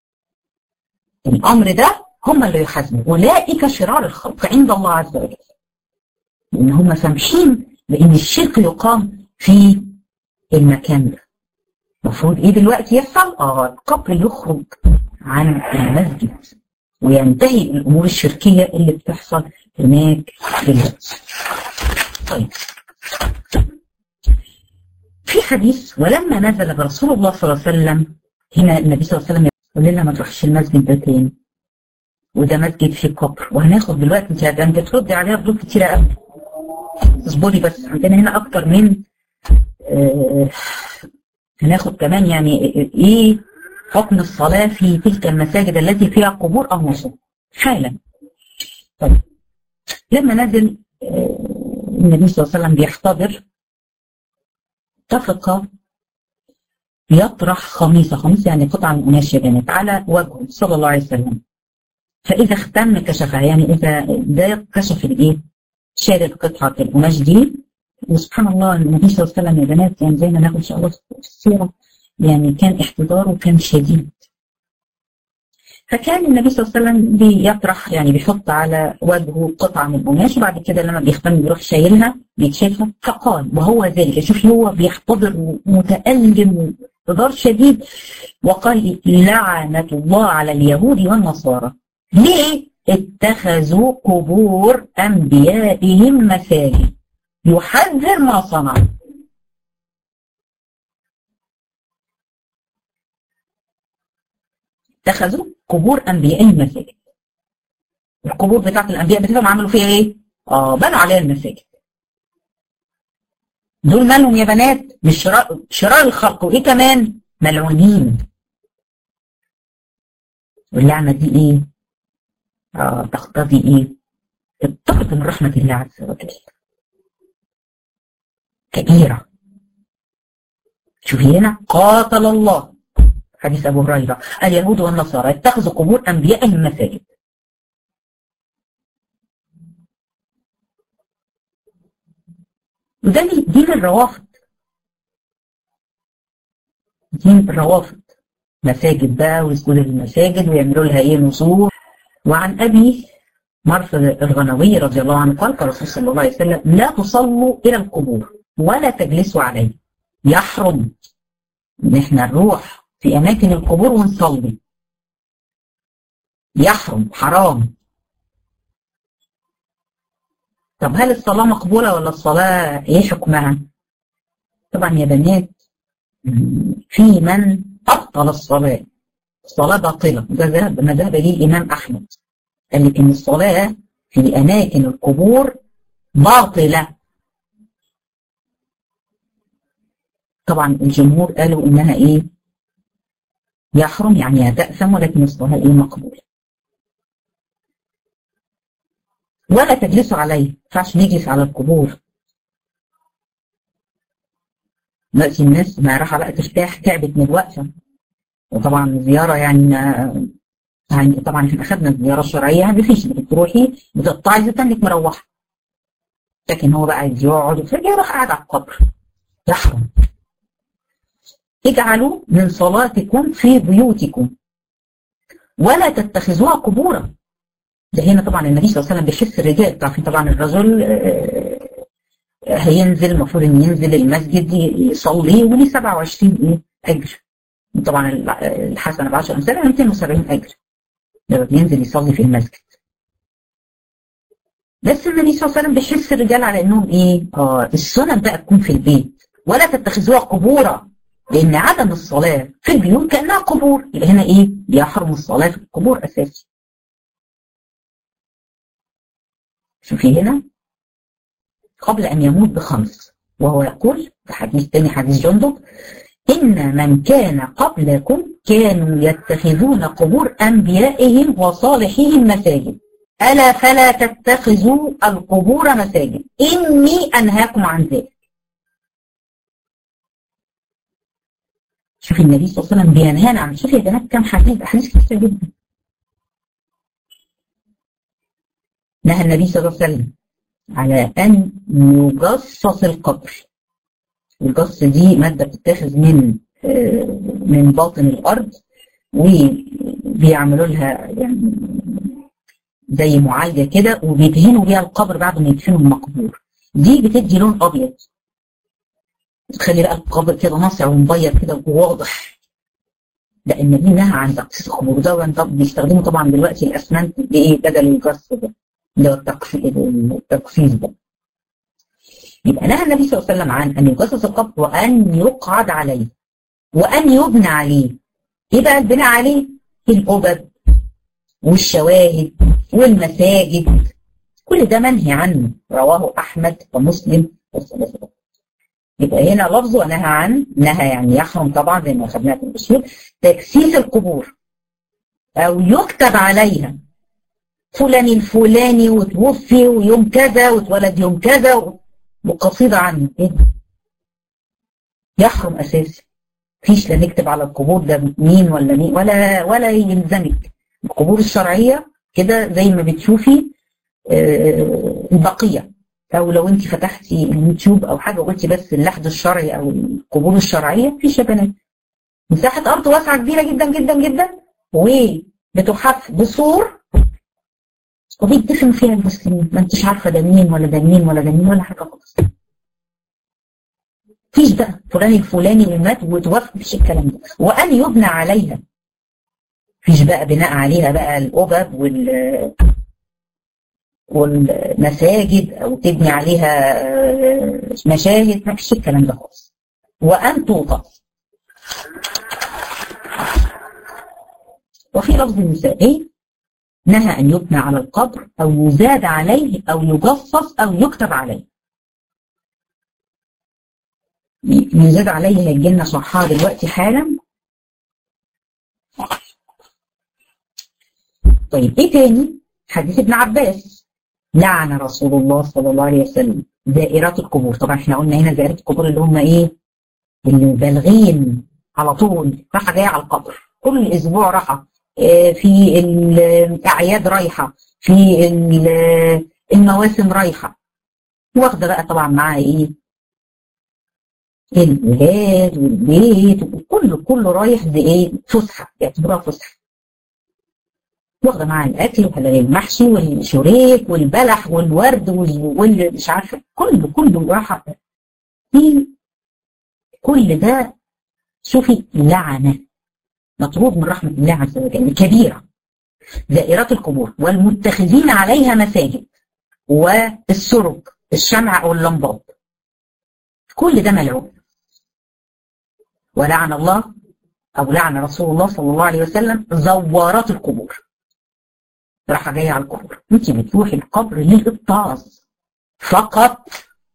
الامر ده هم اللي يحاسبوا اولئك شرار الخلق عند الله عز وجل لان هم سامحين لان الشرك يقام في المكان ده المفروض ايه دلوقتي يحصل اه القبر يخرج عن المسجد وينتهي الامور الشركيه اللي بتحصل هناك دلوقتي طيب في حديث ولما نزل برسول الله صلى الله عليه وسلم هنا النبي صلى الله عليه وسلم يقول لنا ما تروحش المسجد ده تاني وده مسجد فيه قبر وهناخد دلوقتي انت انت تردي عليها ردود كتيره قوي اصبري بس عندنا هنا اكتر من آه هناخد كمان يعني ايه حكم الصلاه في تلك المساجد التي فيها قبور او نصب حالا طيب لما نزل آه النبي صلى الله عليه وسلم بيحتضر اتفق يطرح خميصة خميصة يعني قطعة من قماش يا بنات على وجهه صلى الله عليه وسلم فإذا اختم كشفها يعني إذا ده كشف الإيه؟ شال قطعة القماش دي وسبحان الله النبي صلى الله عليه وسلم يا بنات يعني زي ما ناخد إن شاء الله في السيرة يعني كان احتضاره كان شديد فكان النبي صلى الله عليه وسلم بيطرح يعني بيحط على وجهه قطعة من القماش وبعد كده لما بيختم بيروح شايلها بيتشافها فقال وهو ذلك شوف هو بيحتضر متألم احتضار شديد وقال لعنة الله على اليهود والنصارى ليه اتخذوا قبور أنبيائهم مساجد يحذر ما صنعوا اتخذوا قبور أنبيائهم مساجد القبور بتاعت الانبياء بتاعتهم عملوا فيها ايه؟ اه بنوا عليها المساجد دول مالهم يا بنات مش شراء شراء الخلق وايه كمان ملعونين واللعنه دي ايه؟ اه تقتضي ايه؟ الطرد من رحمه الله عز وجل كبيره شوفي هنا قاتل الله حديث ابو هريره اليهود والنصارى اتخذوا قبور انبيائهم مساجد وده دين الروافض دين الروافض مساجد بقى ويسجدوا للمساجد ويعملوا لها ايه نصور وعن ابي مرثد الغنوي رضي الله عنه قال قال الرسول صلى الله عليه وسلم لا تصلوا الى القبور ولا تجلسوا عليه يحرم ان احنا نروح في اماكن القبور ونصلي يحرم حرام طب هل الصلاة مقبولة ولا الصلاة ايه حكمها طبعا يا بنات في من أبطل الصلاة الصلاة باطلة ده ذهب ما ذهب ليه الإمام أحمد قال لك إن الصلاة في أماكن القبور باطلة طبعا الجمهور قالوا إنها إيه يحرم يعني هتأثم ولكن الصلاة إيه مقبولة ولا تجلسوا عليه ما ينفعش نجلس على القبور دلوقتي الناس ما راح بقى ترتاح تعبت من الوقفه وطبعا الزياره يعني يعني طبعا احنا اخذنا الزياره الشرعيه ما فيش بتروحي بتقطعي زي انك مروحه لكن هو بقى عايز يقعد يروح قاعد على القبر يحرم اجعلوا من صلاتكم في بيوتكم ولا تتخذوها قبورا ده هنا طبعا النبي صلى الله عليه وسلم بيحس الرجال تعرفين طبعا الرجل هينزل المفروض ان ينزل المسجد يصلي وليه 27 ايه اجر طبعا الحسنه ب 10 امثال 270 اجر لما بينزل يصلي في المسجد بس النبي صلى الله عليه وسلم بيحس الرجال على انهم ايه اه السنن بقى تكون في البيت ولا تتخذوها قبورا لان عدم الصلاه في البيوت كانها قبور يبقى هنا ايه بيحرم الصلاه في القبور اساسي شوفي هنا قبل أن يموت بخمس وهو يقول في حديث تاني حديث جندب إن من كان قبلكم كانوا يتخذون قبور أنبيائهم وصالحيهم مساجد ألا فلا تتخذوا القبور مساجد إني أنهاكم عن ذلك شوف النبي صلى الله عليه وسلم بينهانا عن شوف يا بنات كم حديث أحاديث كتير جدا نهى النبي صلى الله عليه وسلم على أن يجصص القبر الجص دي مادة بتتاخذ من من باطن الأرض وبيعملوا لها يعني زي معالجة كده وبيدهنوا بيها القبر بعد ما يدفنوا المقبور دي بتدي لون أبيض تخلي بقى القبر كده ناصع ومبيض كده وواضح لأن دي نهى عن تقصيص القبور ده بيستخدموا طبعا دلوقتي الأسمنت بإيه بدل الجص ده اللي هو التقصيص ده يبقى نهى النبي صلى الله عليه وسلم عن ان يجسس القبر وان يقعد عليه وان يبنى عليه ايه بقى البناء عليه الأبد والشواهد والمساجد كل ده منهي عنه رواه احمد ومسلم والثلاثه يبقى هنا لفظه نهى عن نهى يعني يحرم طبعا زي ما اخذناها في الاصول تجسيس القبور او يكتب عليها فلان الفلاني وتوفي ويوم كذا واتولد يوم كذا وقصيدة عنه ايه يحرم اساسي فيش لا نكتب على القبور ده مين ولا مين ولا ولا يلزمك القبور الشرعية كده زي ما بتشوفي آه البقية او لو انت فتحتي اليوتيوب او حاجة وقلتي بس اللحد الشرعي او القبور الشرعية فيش يا بنات مساحة ارض واسعة كبيرة جدا جدا جدا وبتحف بصور وبيدفن فيها المسلمين ما انتش عارفه ده مين ولا ده مين ولا ده مين ولا حاجه خالص فيش بقى فلان الفلاني اللي مات وتوفى مفيش الكلام ده وان يبنى عليها فيش بقى بناء عليها بقى الأبب وال والمساجد او تبني عليها مشاهد ما فيش الكلام ده خالص وان توطأ وفي لفظ النساء ايه نهى أن يبنى على القبر أو يزاد عليه أو يجفف أو يكتب عليه يزاد عليه هيجي لنا شرحها دلوقتي حالا طيب ايه تاني حديث ابن عباس لعن رسول الله صلى الله عليه وسلم زائرات القبور طبعا احنا قلنا هنا زائرات القبور اللي هم ايه اللي بالغين على طول راحه جايه على القبر كل اسبوع راحه في الاعياد رايحه في المواسم رايحه واخده بقى طبعا معاها ايه الولاد والبيت وكله كله رايح زي ايه فسحه يعتبروها فسحه واخده معاها الاكل والمحشي والشريك والبلح والورد واللي مش عارفه كله كله راحه في كل ده شوفي لعنه مطرود من رحمه الله عز وجل كبيره زائرات القبور والمتخذين عليها مساجد والسرج الشمع او اللمبات كل ده ملعون ولعن الله او لعن رسول الله صلى الله عليه وسلم زوارات القبور راح جايه على القبر انت بتروحي القبر للابتاظ فقط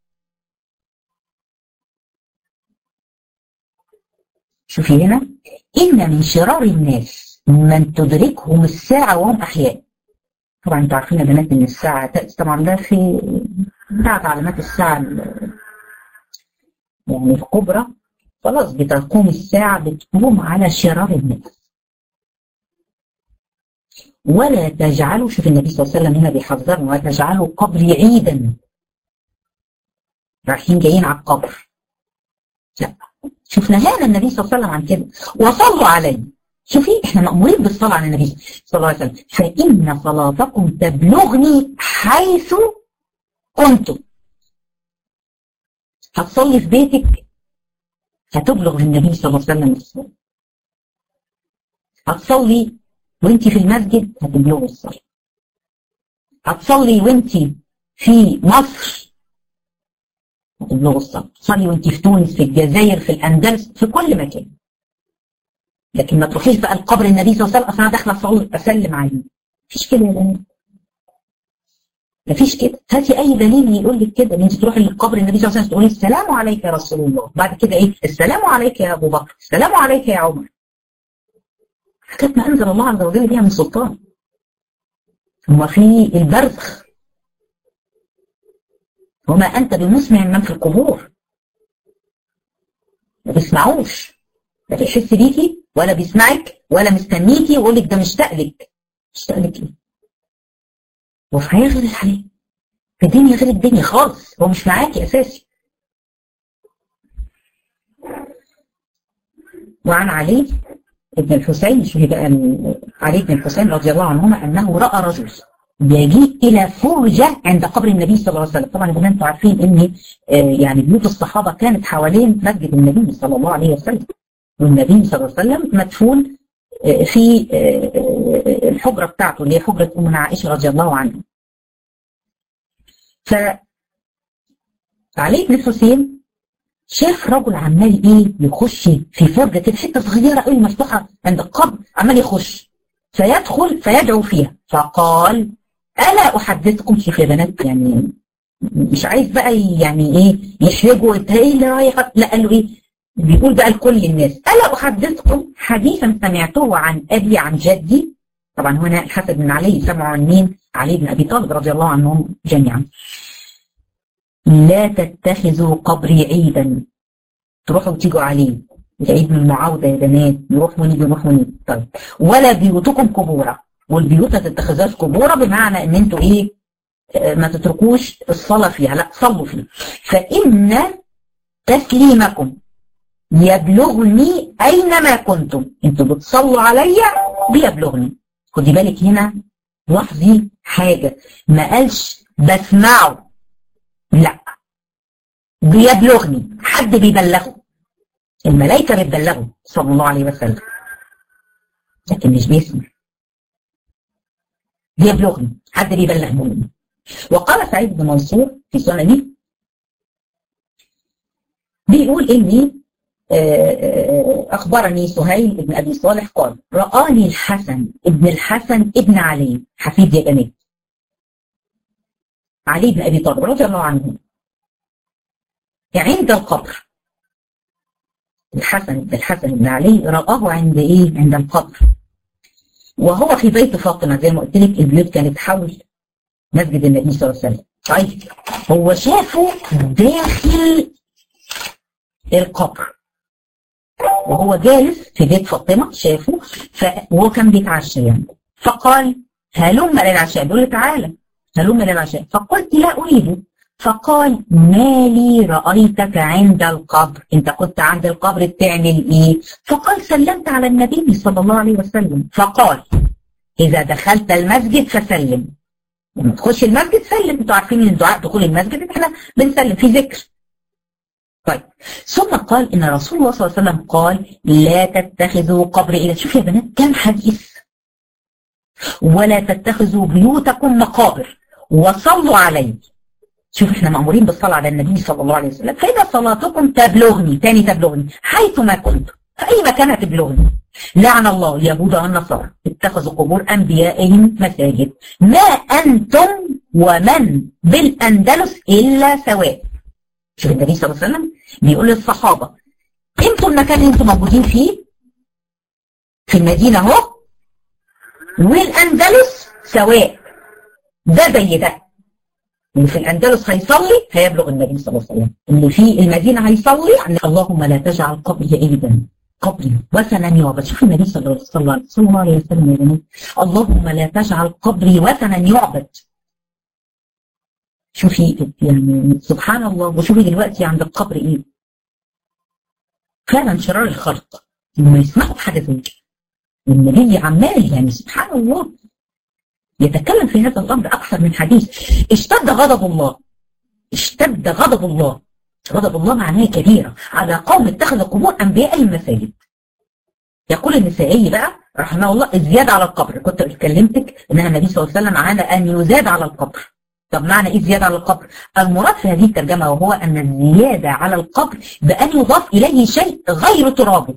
شوفي هنا ان من شرار الناس من تدركهم الساعه وهم احياء طبعا انتوا عارفين يا بنات ان الساعه تاتي طبعا ده في بعد علامات الساعه يعني الكبرى خلاص بتقوم الساعه بتقوم على شرار الناس ولا تجعلوا شوف النبي صلى الله عليه وسلم هنا بيحذرنا ولا تجعلوا قبري عيدا رايحين جايين على القبر لا شفنا هذا النبي صلى الله عليه وسلم عن كده وصلوا عليه شوفي احنا مأمورين بالصلاة على النبي صلى الله عليه وسلم فإن صلاتكم تبلغني حيث كنتم هتصلي في بيتك هتبلغ النبي صلى الله عليه وسلم الصلاة هتصلي وانت في المسجد هتبلغوا الصلاة هتصلي وانت في مصر هتبلغوا الصلاة تصلي وانت في تونس في الجزائر في الأندلس في كل مكان لكن ما تروحيش بقى لقبر النبي صلى الله عليه وسلم اصل انا داخله اصلي اسلم عليه مفيش كده يا بنات مفيش كده هاتي اي دليل يقول لك كده ان انت تروحي لقبر النبي صلى الله عليه وسلم تقولي السلام عليك يا رسول الله بعد كده ايه السلام عليك يا ابو بكر السلام عليك يا عمر حاجات ما انزل الله عز وجل بها من سلطان هو في البرزخ وما انت بمسمع من في القبور ما بيسمعوش لا بيحس بيكي ولا بيسمعك ولا مستنيكي ويقول لك ده مشتاق لك مشتاق لك ايه؟ وفي حياه غير الحياه في الدنيا غير الدنيا خالص هو مش معاكي اساسي وعن علي ابن الحسين شوفي بقى علي بن الحسين رضي الله عنهما انه راى رجل يجيء الى فرجه عند قبر النبي صلى الله عليه وسلم طبعا يا انتم عارفين ان يعني بيوت الصحابه كانت حوالين مسجد النبي صلى الله عليه وسلم والنبي صلى الله عليه وسلم مدفون في الحجره بتاعته اللي هي حجره امنا عائشه رضي الله عنها ف علي بن الحسين شاف رجل عمال ايه يخش في فرجه كده حته صغيره قوي مفتوحه عند القبر عمال يخش فيدخل فيدعو فيها فقال الا احدثكم شوف يا بنات يعني مش عايز بقى يعني ايه يحرجوا انت ايه اللي رايح لا قال له ايه بيقول بقى لكل الناس الا احدثكم حديثا سمعته عن ابي عن جدي طبعا هنا الحسن بن علي سمعوا عن مين علي بن ابي طالب رضي الله عنهم جميعا لا تتخذوا قبري عيدا تروحوا وتيجوا عليه العيد من المعاوده يا بنات نروح ونيجي نروح ونيجي طيب ولا بيوتكم قبورا والبيوت ما تتخذوهاش قبورا بمعنى ان انتوا ايه ما تتركوش الصلاه فيها لا صلوا فيها فان تسليمكم يبلغني اينما كنتم انتوا بتصلوا عليا بيبلغني خدي بالك هنا لاحظي حاجه ما قالش بسمعه لا بيبلغني حد بيبلغه الملائكة بتبلغه صلى الله عليه وسلم لكن مش بيسمع بيبلغني حد بيبلغني وقال سعيد بن منصور في سننه بيقول اني أخبرني سهيل بن أبي صالح قال رآني الحسن ابن الحسن ابن علي حفيد يا بنات علي بن أبي طالب رضي الله عنه عند القبر الحسن بن الحسن بن علي رآه عند إيه؟ عند القبر وهو في بيت فاطمة زي ما قلت لك البيوت كانت حول مسجد النبي صلى الله عليه وسلم طيب هو شافه داخل القبر وهو جالس في بيت فاطمة شافه وهو كان بيتعشى يعني فقال هلم للعشاء بيقول له تعالى هلم للعشاء فقلت لا أريد فقال ما لي رأيتك عند القبر انت كنت عند القبر بتعمل ايه فقال سلمت على النبي صلى الله عليه وسلم فقال اذا دخلت المسجد فسلم لما تخش المسجد سلم انتوا عارفين ان الدعاء دخول المسجد احنا بنسلم في ذكر طيب ثم قال ان رسول الله صلى الله عليه وسلم قال لا تتخذوا قبر الى شوف يا بنات كم حديث ولا تتخذوا بيوتكم مقابر وصلوا علي شوف احنا مأمورين بالصلاة على النبي صلى الله عليه وسلم فإذا صلاتكم تبلغني تاني تبلغني حيثما كنت في أي مكان هتبلغني لعن الله اليهود والنصارى اتخذوا قبور أنبيائهم مساجد ما أنتم ومن بالأندلس إلا سواء شوف النبي صلى الله عليه وسلم بيقول للصحابة انتوا المكان اللي انتوا موجودين فيه في المدينة اهو والأندلس سواء ده زي ده اللي في الأندلس هيصلي هيبلغ النبي صلى الله عليه وسلم اللي في المدينة هيصلي عن اللهم لا تجعل قبري عيدا قبري وثنا يعبد شوف النبي صلى الله عليه وسلم يا بنات اللهم لا تجعل قبري وثنا يعبد شوفي يعني سبحان الله وشوفي دلوقتي عند القبر ايه فعلا شرار الخلق لما يسمعوا حاجه زي كده النبي عمال يعني سبحان الله يتكلم في هذا الامر اكثر من حديث اشتد غضب الله اشتد غضب الله غضب الله معناه كبيره على قوم اتخذوا قبور انبيائهم مساجد يقول النسائي بقى رحمه الله الزياده على القبر كنت اتكلمتك انها النبي صلى الله عليه وسلم على ان يزاد على القبر طب معنى ايه زياده على القبر؟ المراد في هذه الترجمه وهو ان الزياده على القبر بان يضاف اليه شيء غير ترابه.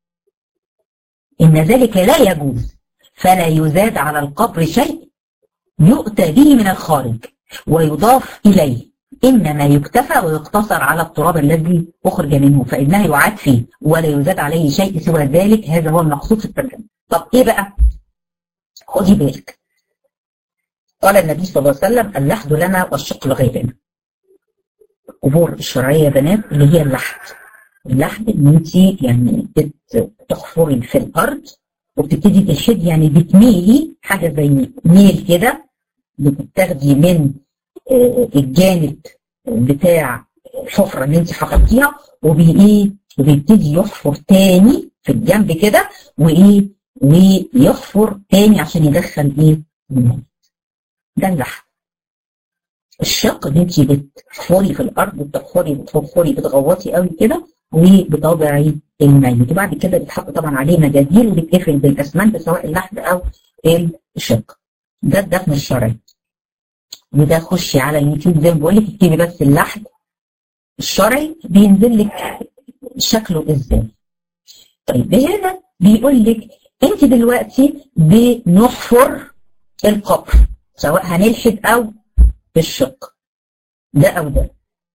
ان ذلك لا يجوز فلا يزاد على القبر شيء يؤتى به من الخارج ويضاف اليه انما يكتفى ويقتصر على التراب الذي اخرج منه فانه يعاد فيه ولا يزاد عليه شيء سوى ذلك هذا هو المقصود في الترجمه. طب ايه بقى؟ خدي بالك قال النبي صلى الله عليه وسلم اللحد لنا والشق لغيرنا القبور الشرعية يا بنات اللي هي اللحد اللحد ان انت يعني بتحفري في الارض وبتبتدي تشد يعني بتميلي حاجة زي ميل كده بتاخدي من الجانب بتاع الحفرة اللي انت حفرتيها وبايه وبيبتدي يحفر تاني في الجنب كده وايه ويحفر تاني عشان يدخل ايه الميه ده اللحم الشق اللي انت بتحفري في الارض بتحفري بتحفري بتغوطي قوي كده وبتضعي الميت وبعد كده بيتحط طبعا عليه مجاديل وبيتقفل بالاسمنت سواء اللحد او الشق ده الدفن الشرعي وده خشي على اليوتيوب زي ما بقول لك اكتبي بس اللحد الشرعي بينزل لك شكله ازاي طيب هنا بيقول لك انت دلوقتي بنحفر القبر سواء هنلحد او بالشق ده او ده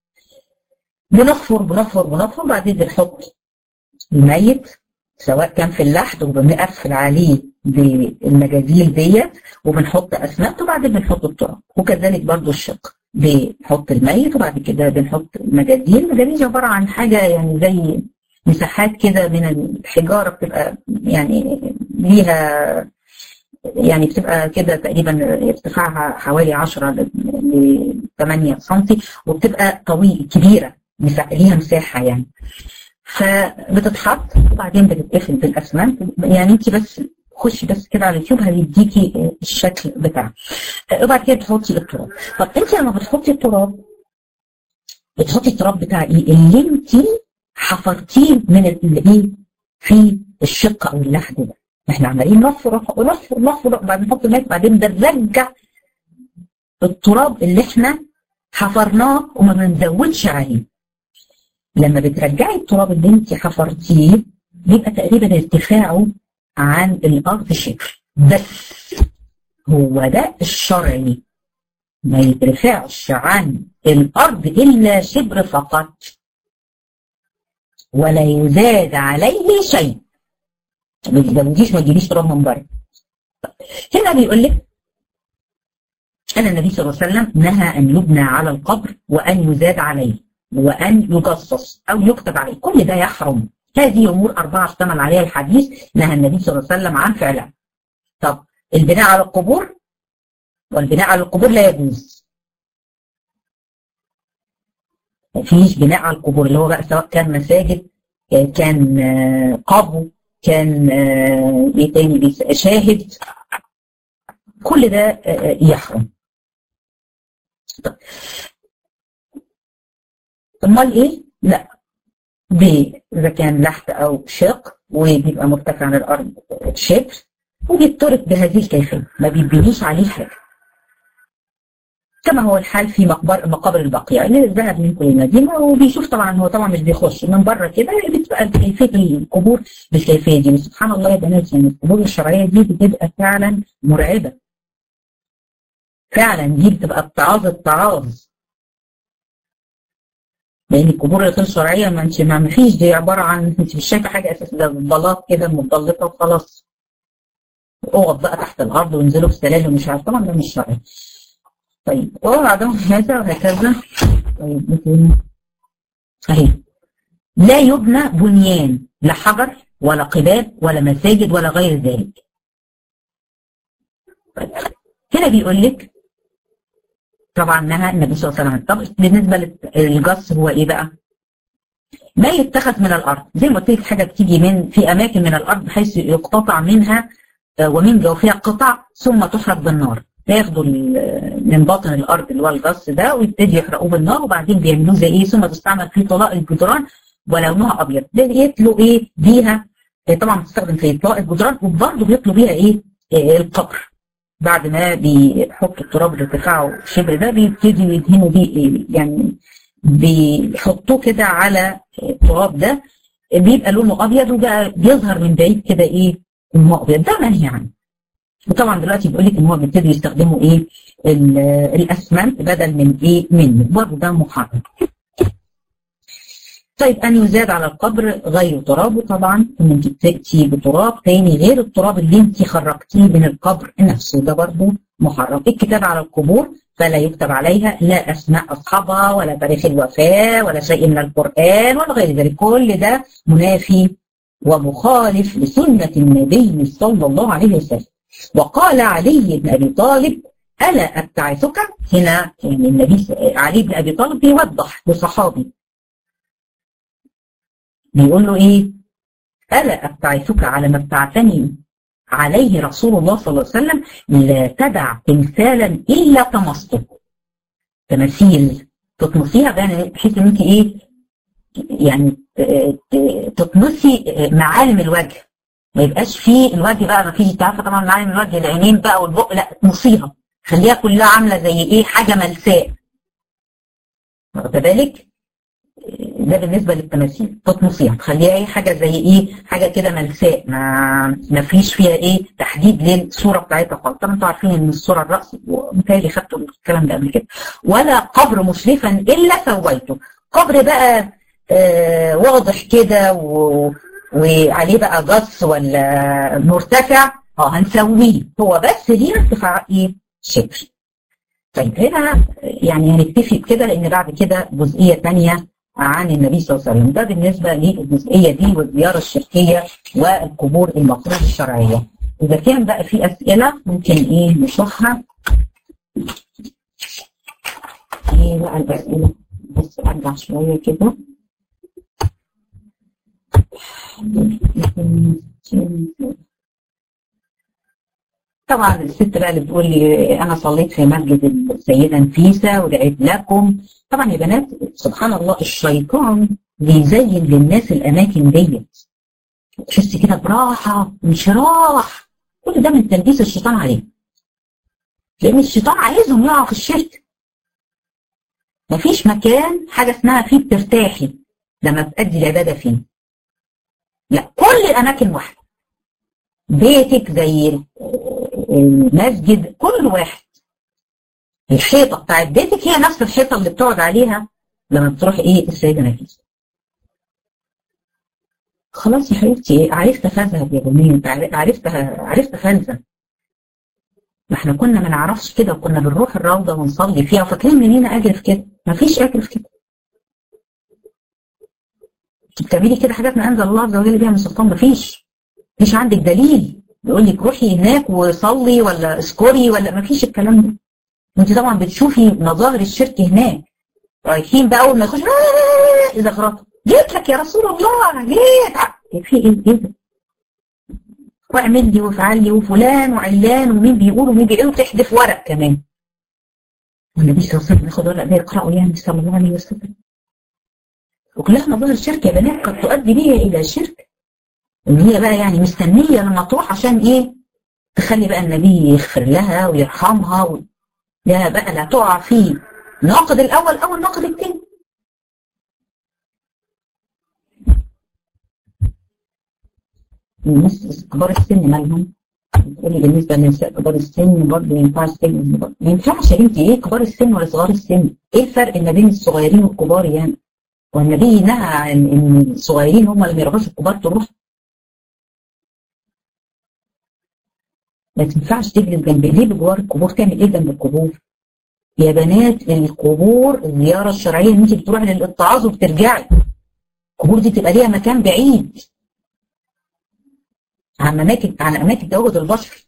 بنحفر بنحفر بنحفر بعدين بنحط الميت سواء كان في اللحد وبنقفل عليه بالمجازيل ديت وبنحط اسمنت وبعدين بنحط التراب وكذلك برضو الشق بنحط الميت وبعد كده بنحط المجازيل المجازيل دي عباره عن حاجه يعني زي مساحات كده من الحجاره بتبقى يعني ليها يعني بتبقى كده تقريبا ارتفاعها حوالي 10 ل 8 سم وبتبقى طويل كبيره ليها مساحه يعني فبتتحط وبعدين بتتقفل بالاسمنت يعني انت بس خشي بس كده على اليوتيوب هيديكي الشكل بتاعها وبعد كده بتحطي التراب طب انت لما بتحطي التراب بتحطي التراب بتاع ايه اللي انت حفرتيه من الايه في الشق او اللحد ده احنا عمالين نحفر نحفر نحفر بعدين نحط الماء بعدين بنرجع التراب اللي احنا حفرناه وما بنزودش عليه لما بترجعي التراب اللي انت حفرتيه بيبقى تقريبا ارتفاعه عن الارض شبر بس هو ده الشرعي ما يترفعش عن الارض الا شبر فقط ولا يزاد عليه شيء ما تزوديش ما تجيبيش تراب من بره هنا بيقول لك أن النبي صلى الله عليه وسلم نهى أن يبنى على القبر وأن يزاد عليه وأن يجصص أو يكتب عليه كل ده يحرم هذه أمور أربعة اشتمل عليها الحديث نهى النبي صلى الله عليه وسلم عن فعلها طب البناء على القبور والبناء على القبور لا يجوز مفيش بناء على القبور اللي هو بقى سواء كان مساجد كان قبو كان ايه تاني شاهد كل ده يحرم طب امال ايه؟ لا اذا كان لحت او شق وبيبقى مرتفع عن الارض شبر وبيترك بهذه الكيفيه ما بيبنيش عليه حاجه كما هو الحال في مقبر مقابر البقيع اللي ذهب من كل مدينه وبيشوف طبعا هو طبعا مش بيخش من بره كده بتبقى كيفيه القبور بالكيفيه دي وسبحان الله يا بنات يعني القبور الشرعيه دي بتبقى فعلا مرعبه فعلا دي بتبقى اتعاظ اتعاظ لان القبور الغير شرعيه ما انت ما فيش دي عباره عن انت مش شايفه حاجه اساسا ده بلاط كده متبلطه وخلاص اقعد بقى تحت الارض وانزلوا في سلالم مش عارف طبعا ده مش شرعي طيب وبعدهم هذا وهكذا طيب مثل اهي لا يبنى بنيان لا حجر ولا قباب ولا مساجد ولا غير ذلك طيب. هنا بيقول لك طبعا نهى النبي صلى الله عليه وسلم طب بالنسبه للجص هو ايه بقى؟ ما يتخذ من الارض زي ما قلت لك حاجه بتيجي من في اماكن من الارض بحيث يقتطع منها ومن جوفها قطع ثم تحرق بالنار ياخدوا من باطن الارض اللي هو الجص ده ويبتدي يحرقوه بالنار وبعدين بيعملوه زي ايه ثم تستعمل في طلاء الجدران ولونها ابيض يتلوا ايه بيها طبعا بتستخدم في طلاء الجدران وبرضه بيطلوا بيها ايه القبر بعد ما بيحطوا التراب اللي ارتفاعه شبر ده بيبتدوا يدهنوا بيه يعني بيحطوه كده على التراب ده بيبقى لونه ابيض وبقى بيظهر من بعيد كده ايه انه ابيض ده منهي عنه وطبعا دلوقتي بيقول لك ان هو بيبتدوا يستخدموا ايه الاسمنت بدل من ايه منه برضه ده محرم طيب ان يزاد على القبر غير ترابه طبعا ان انت تاتي بتراب تاني غير التراب اللي انت خرجتيه من القبر نفسه ده برضه محرم الكتاب على القبور فلا يكتب عليها لا اسماء اصحابها ولا تاريخ الوفاه ولا شيء من القران ولا غير ذلك كل ده منافي ومخالف لسنه النبي صلى الله عليه وسلم وقال علي بن ابي طالب الا ابتعثك هنا يعني النبي علي بن ابي طالب بيوضح لصحابي بيقول له ايه الا ابتعثك على ما ابتعثني عليه رسول الله صلى الله عليه وسلم لا تدع تمثالا الا طمسته تماثيل تطمسيها بحيث ان انت ايه يعني تطمسي معالم الوجه ما يبقاش فيه الوجه بقى ما فيش انت عارفه طبعا معالم الوجه العينين بقى والبق لا تطمسيها خليها كلها عامله زي ايه حاجه ملساء واخده بالك ده بالنسبه للتماثيل تطمسيها تخليها ايه حاجه زي ايه حاجه كده ملساء ما ما فيش فيها ايه تحديد للصوره بتاعتها خالص طبعا انتوا عارفين ان الصوره الراس ومتهيألي خدتوا الكلام ده قبل كده ولا قبر مشرفا الا سويته قبر بقى آه واضح كده و... وعليه بقى جص ولا مرتفع اه هنسويه هو بس ليه ارتفاع ايه شبر طيب هنا يعني هنكتفي بكده لان بعد كده جزئيه ثانيه عن النبي صلى الله عليه وسلم ده بالنسبه للجزئيه دي والزياره الشركيه والقبور المفروض الشرعيه اذا كان بقى في اسئله ممكن ايه نشوفها ايه بقى الاسئله بس ارجع شويه كده طبعا الست بقى اللي بتقول لي انا صليت في مسجد السيده نفيسه ودعيت لكم طبعا يا بنات سبحان الله الشيطان بيزين للناس الاماكن ديت تحس كده براحه انشراح كل ده من تلبيس الشيطان عليه لان الشيطان عايزهم يقعوا في الشرك مفيش مكان حاجه اسمها فيه بترتاحي لما بتأدي العبادة فيه لا كل الأماكن واحدة بيتك زي المسجد كل واحد الحيطة بتاعت بيتك هي نفس الحيطة اللي بتقعد عليها لما بتروح ايه السيدة نفيسة خلاص يا حبيبتي عرفت فذهب يا بني عرفت عرفت فلزم ما احنا كنا ما نعرفش كده وكنا بنروح الروضة ونصلي فيها وفاكرين منين اجر في كده ما فيش اجر في كده بتعملي كده حاجات ما انزل الله عز وجل بيها من سلطان ما فيش مفيش عندك دليل يقول لك روحي هناك وصلي ولا اسكري ولا ما فيش الكلام ده انت طبعا بتشوفي مظاهر الشرك هناك رايحين بقى اول ما يخش اذا غلطوا جيت لك يا رسول الله جيت في ايه ايه ده واعمل لي وافعل لي وفلان وعلان ومين بيقول ومين بيقول وتحدف ورق كمان والنبي صلى الله عليه وسلم ياخد ورق ده يقرأه يعني صلى الله عليه وسلم وكلها مظاهر شرك يا بنات قد تؤدي بيها الى شرك ان هي بقى يعني مستنيه لما تروح عشان ايه تخلي بقى النبي يغفر لها ويرحمها و... لا بقى لا تقع في ناقد الاول او الناقد الثاني الناس كبار السن مالهم بتقولي بالنسبه للنساء كبار السن برضه ما ينفعش تجلس ما ينفعش يا بنتي ايه كبار السن ولا صغار السن؟ ايه الفرق ما بين الصغيرين والكبار يعني؟ والنبي نهى عن ان الصغيرين هم اللي ما يروحوش الكبار تروح ما تنفعش تجلس جنب ليه بجوار القبور تعمل ايه جنب القبور؟ يا بنات القبور الزياره الشرعيه ان انت بتروحي للاتعاظ وبترجعي القبور دي تبقى ليها مكان بعيد عن اماكن عن اماكن تواجد البشر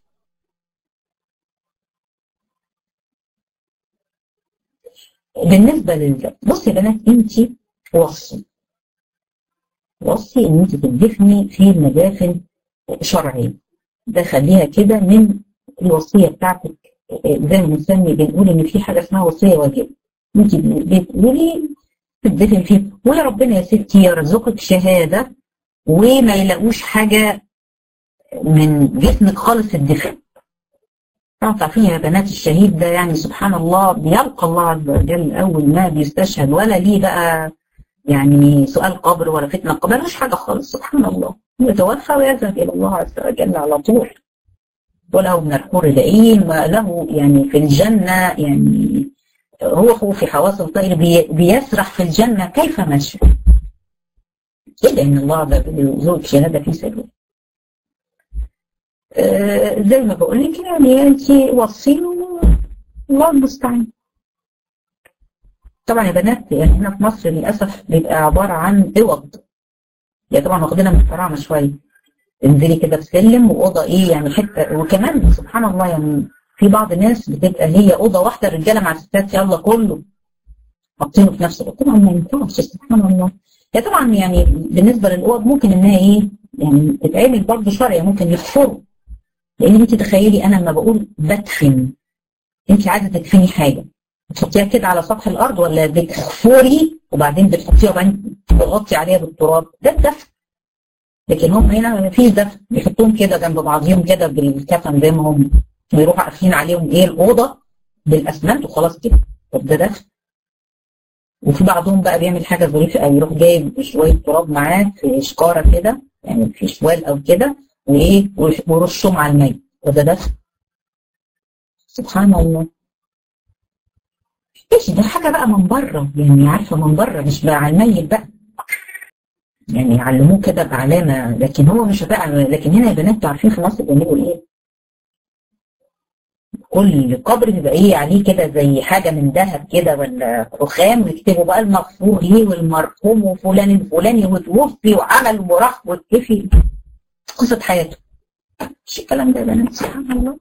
بالنسبه لل بصي يا بنات انت وصي وصي ان انت تدفني في مدافن شرعيه ده خليها كده من الوصيه بتاعتك زي ما بنسمي بنقول ان في حاجه اسمها وصيه واجبه انت بتقولي تدفن فيه ويا ربنا يا ستي يرزقك شهاده وما يلاقوش حاجه من جسمك خالص الدفن تعرفين يا بنات الشهيد ده يعني سبحان الله بيلقى الله عز وجل اول ما بيستشهد ولا ليه بقى يعني سؤال قبر ولا فتنه قبر مش حاجه خالص سبحان الله يتوفى ويذهب الى الله عز وجل على طول وله من الحور العين وله يعني في الجنه يعني روحه في حواس الطير بي بيسرح في الجنه كيف ما شاء الا ان الله عز وجل يرزقك شهاده في سبيله آه زي ما بقول لك يعني انت وصيله الله المستعان طبعا يا بنات يعني هنا في مصر للاسف بيبقى عباره عن اوض يعني طبعا واخدينها من الفراعنه شويه انزلي كده بسلم واوضه ايه يعني حته وكمان سبحان الله يعني في بعض الناس بتبقى هي اوضه واحده الرجاله مع الستات يلا كله حاطينه في نفس الاوضه طبعا ما ينفعش سبحان الله هي طبعا يعني بالنسبه للاوض ممكن انها ايه يعني تتعمل برضه شرعي ممكن يحفروا لان انت تخيلي انا لما بقول بدفن انت عايزه تدفني حاجه بتحطيها كده على سطح الارض ولا بتحفري وبعدين بتحطيها وبعدين تغطي عليها بالتراب ده الدفن لكن هم هنا ما فيش دفن بيحطوهم كده جنب بعضيهم كده بالكفن زي ما هم بيروحوا قافلين عليهم ايه الاوضه بالاسمنت وخلاص كده طب ده دفن وفي بعضهم بقى بيعمل حاجه ظريفه قوي يروح جايب شويه تراب معاه في شكاره كده يعني في شوال او كده وايه ورشهم على الميت وده دفن سبحان الله ايش ده حاجه بقى من بره يعني عارفه من بره مش بقى على الميت بقى يعني يعلموه كده بعلامه لكن هو مش بقى لكن هنا يا بنات عارفين في مصر بيعملوا ايه؟ كل قبر بيبقى ايه عليه كده زي حاجه من ذهب كده ولا رخام ويكتبوا بقى المغفور ليه والمرحوم وفلان الفلاني وتوفي وعمل وراح واتكفي قصه حياته مش الكلام ده يا بنات سبحان الله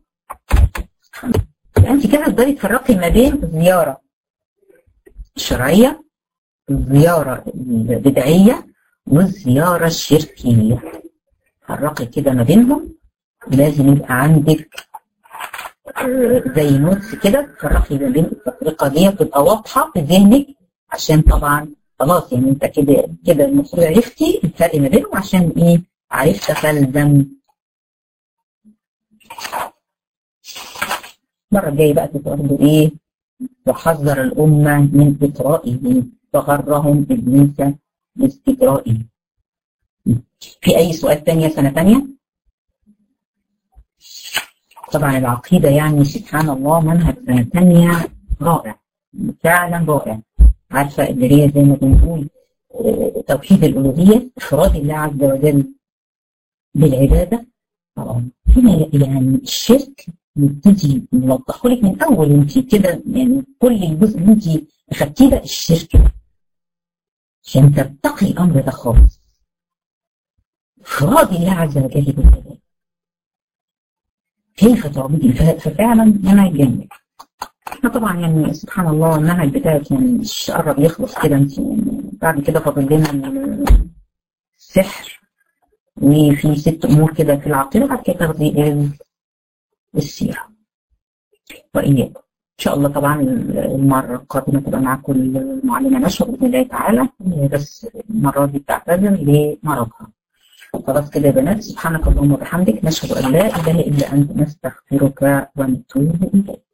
انت كده تقدري تفرقي ما بين الزياره الشرعيه الزياره البدعيه والزياره الشركيه فرقي كده ما بينهم لازم يبقى عندك زي نوتس كده تفرقي ما بين التفرقه دي تبقى واضحه في ذهنك عشان طبعا خلاص يعني انت كده كده المفروض عرفتي الفرق ما بينهم عشان ايه عرفت فالزم المرة الجاية بقى تتواخدوا ايه وحذر الأمة من إطرائه فغرهم إبليس الاستجرائي في أي سؤال تاني يا سنة تانية؟ طبعا العقيدة يعني سبحان الله منهج سنة تانية رائع فعلا رائع عارفة اللي هي زي ما بنقول توحيد الألوهية إفراد الله عز وجل بالعبادة طبعا هنا يعني الشرك نبتدي نوضحه لك من أول أنت كده يعني كل جزء أنت أخدتيه ده الشرك عشان تتقي الأمر ده خالص إفراد الله عز وجل بالعبادة كيف تعبدي ففعلا منهج جميل احنا طبعا يعني سبحان الله المنهج بتاعك يعني مش قرب يخلص كده انت بعد كده فاضل لنا السحر وفي ست امور كده في العقيده بعد كده تاخدي السيره واياكم ان شاء الله طبعا المره القادمه تبقى معاكم المعلمه نشوى باذن الله تعالى بس المره دي بتعتذر لمرضها خلاص كده يا بنات سبحانك اللهم وبحمدك نشهد ان لا اله الا انت نستغفرك ونتوب اليك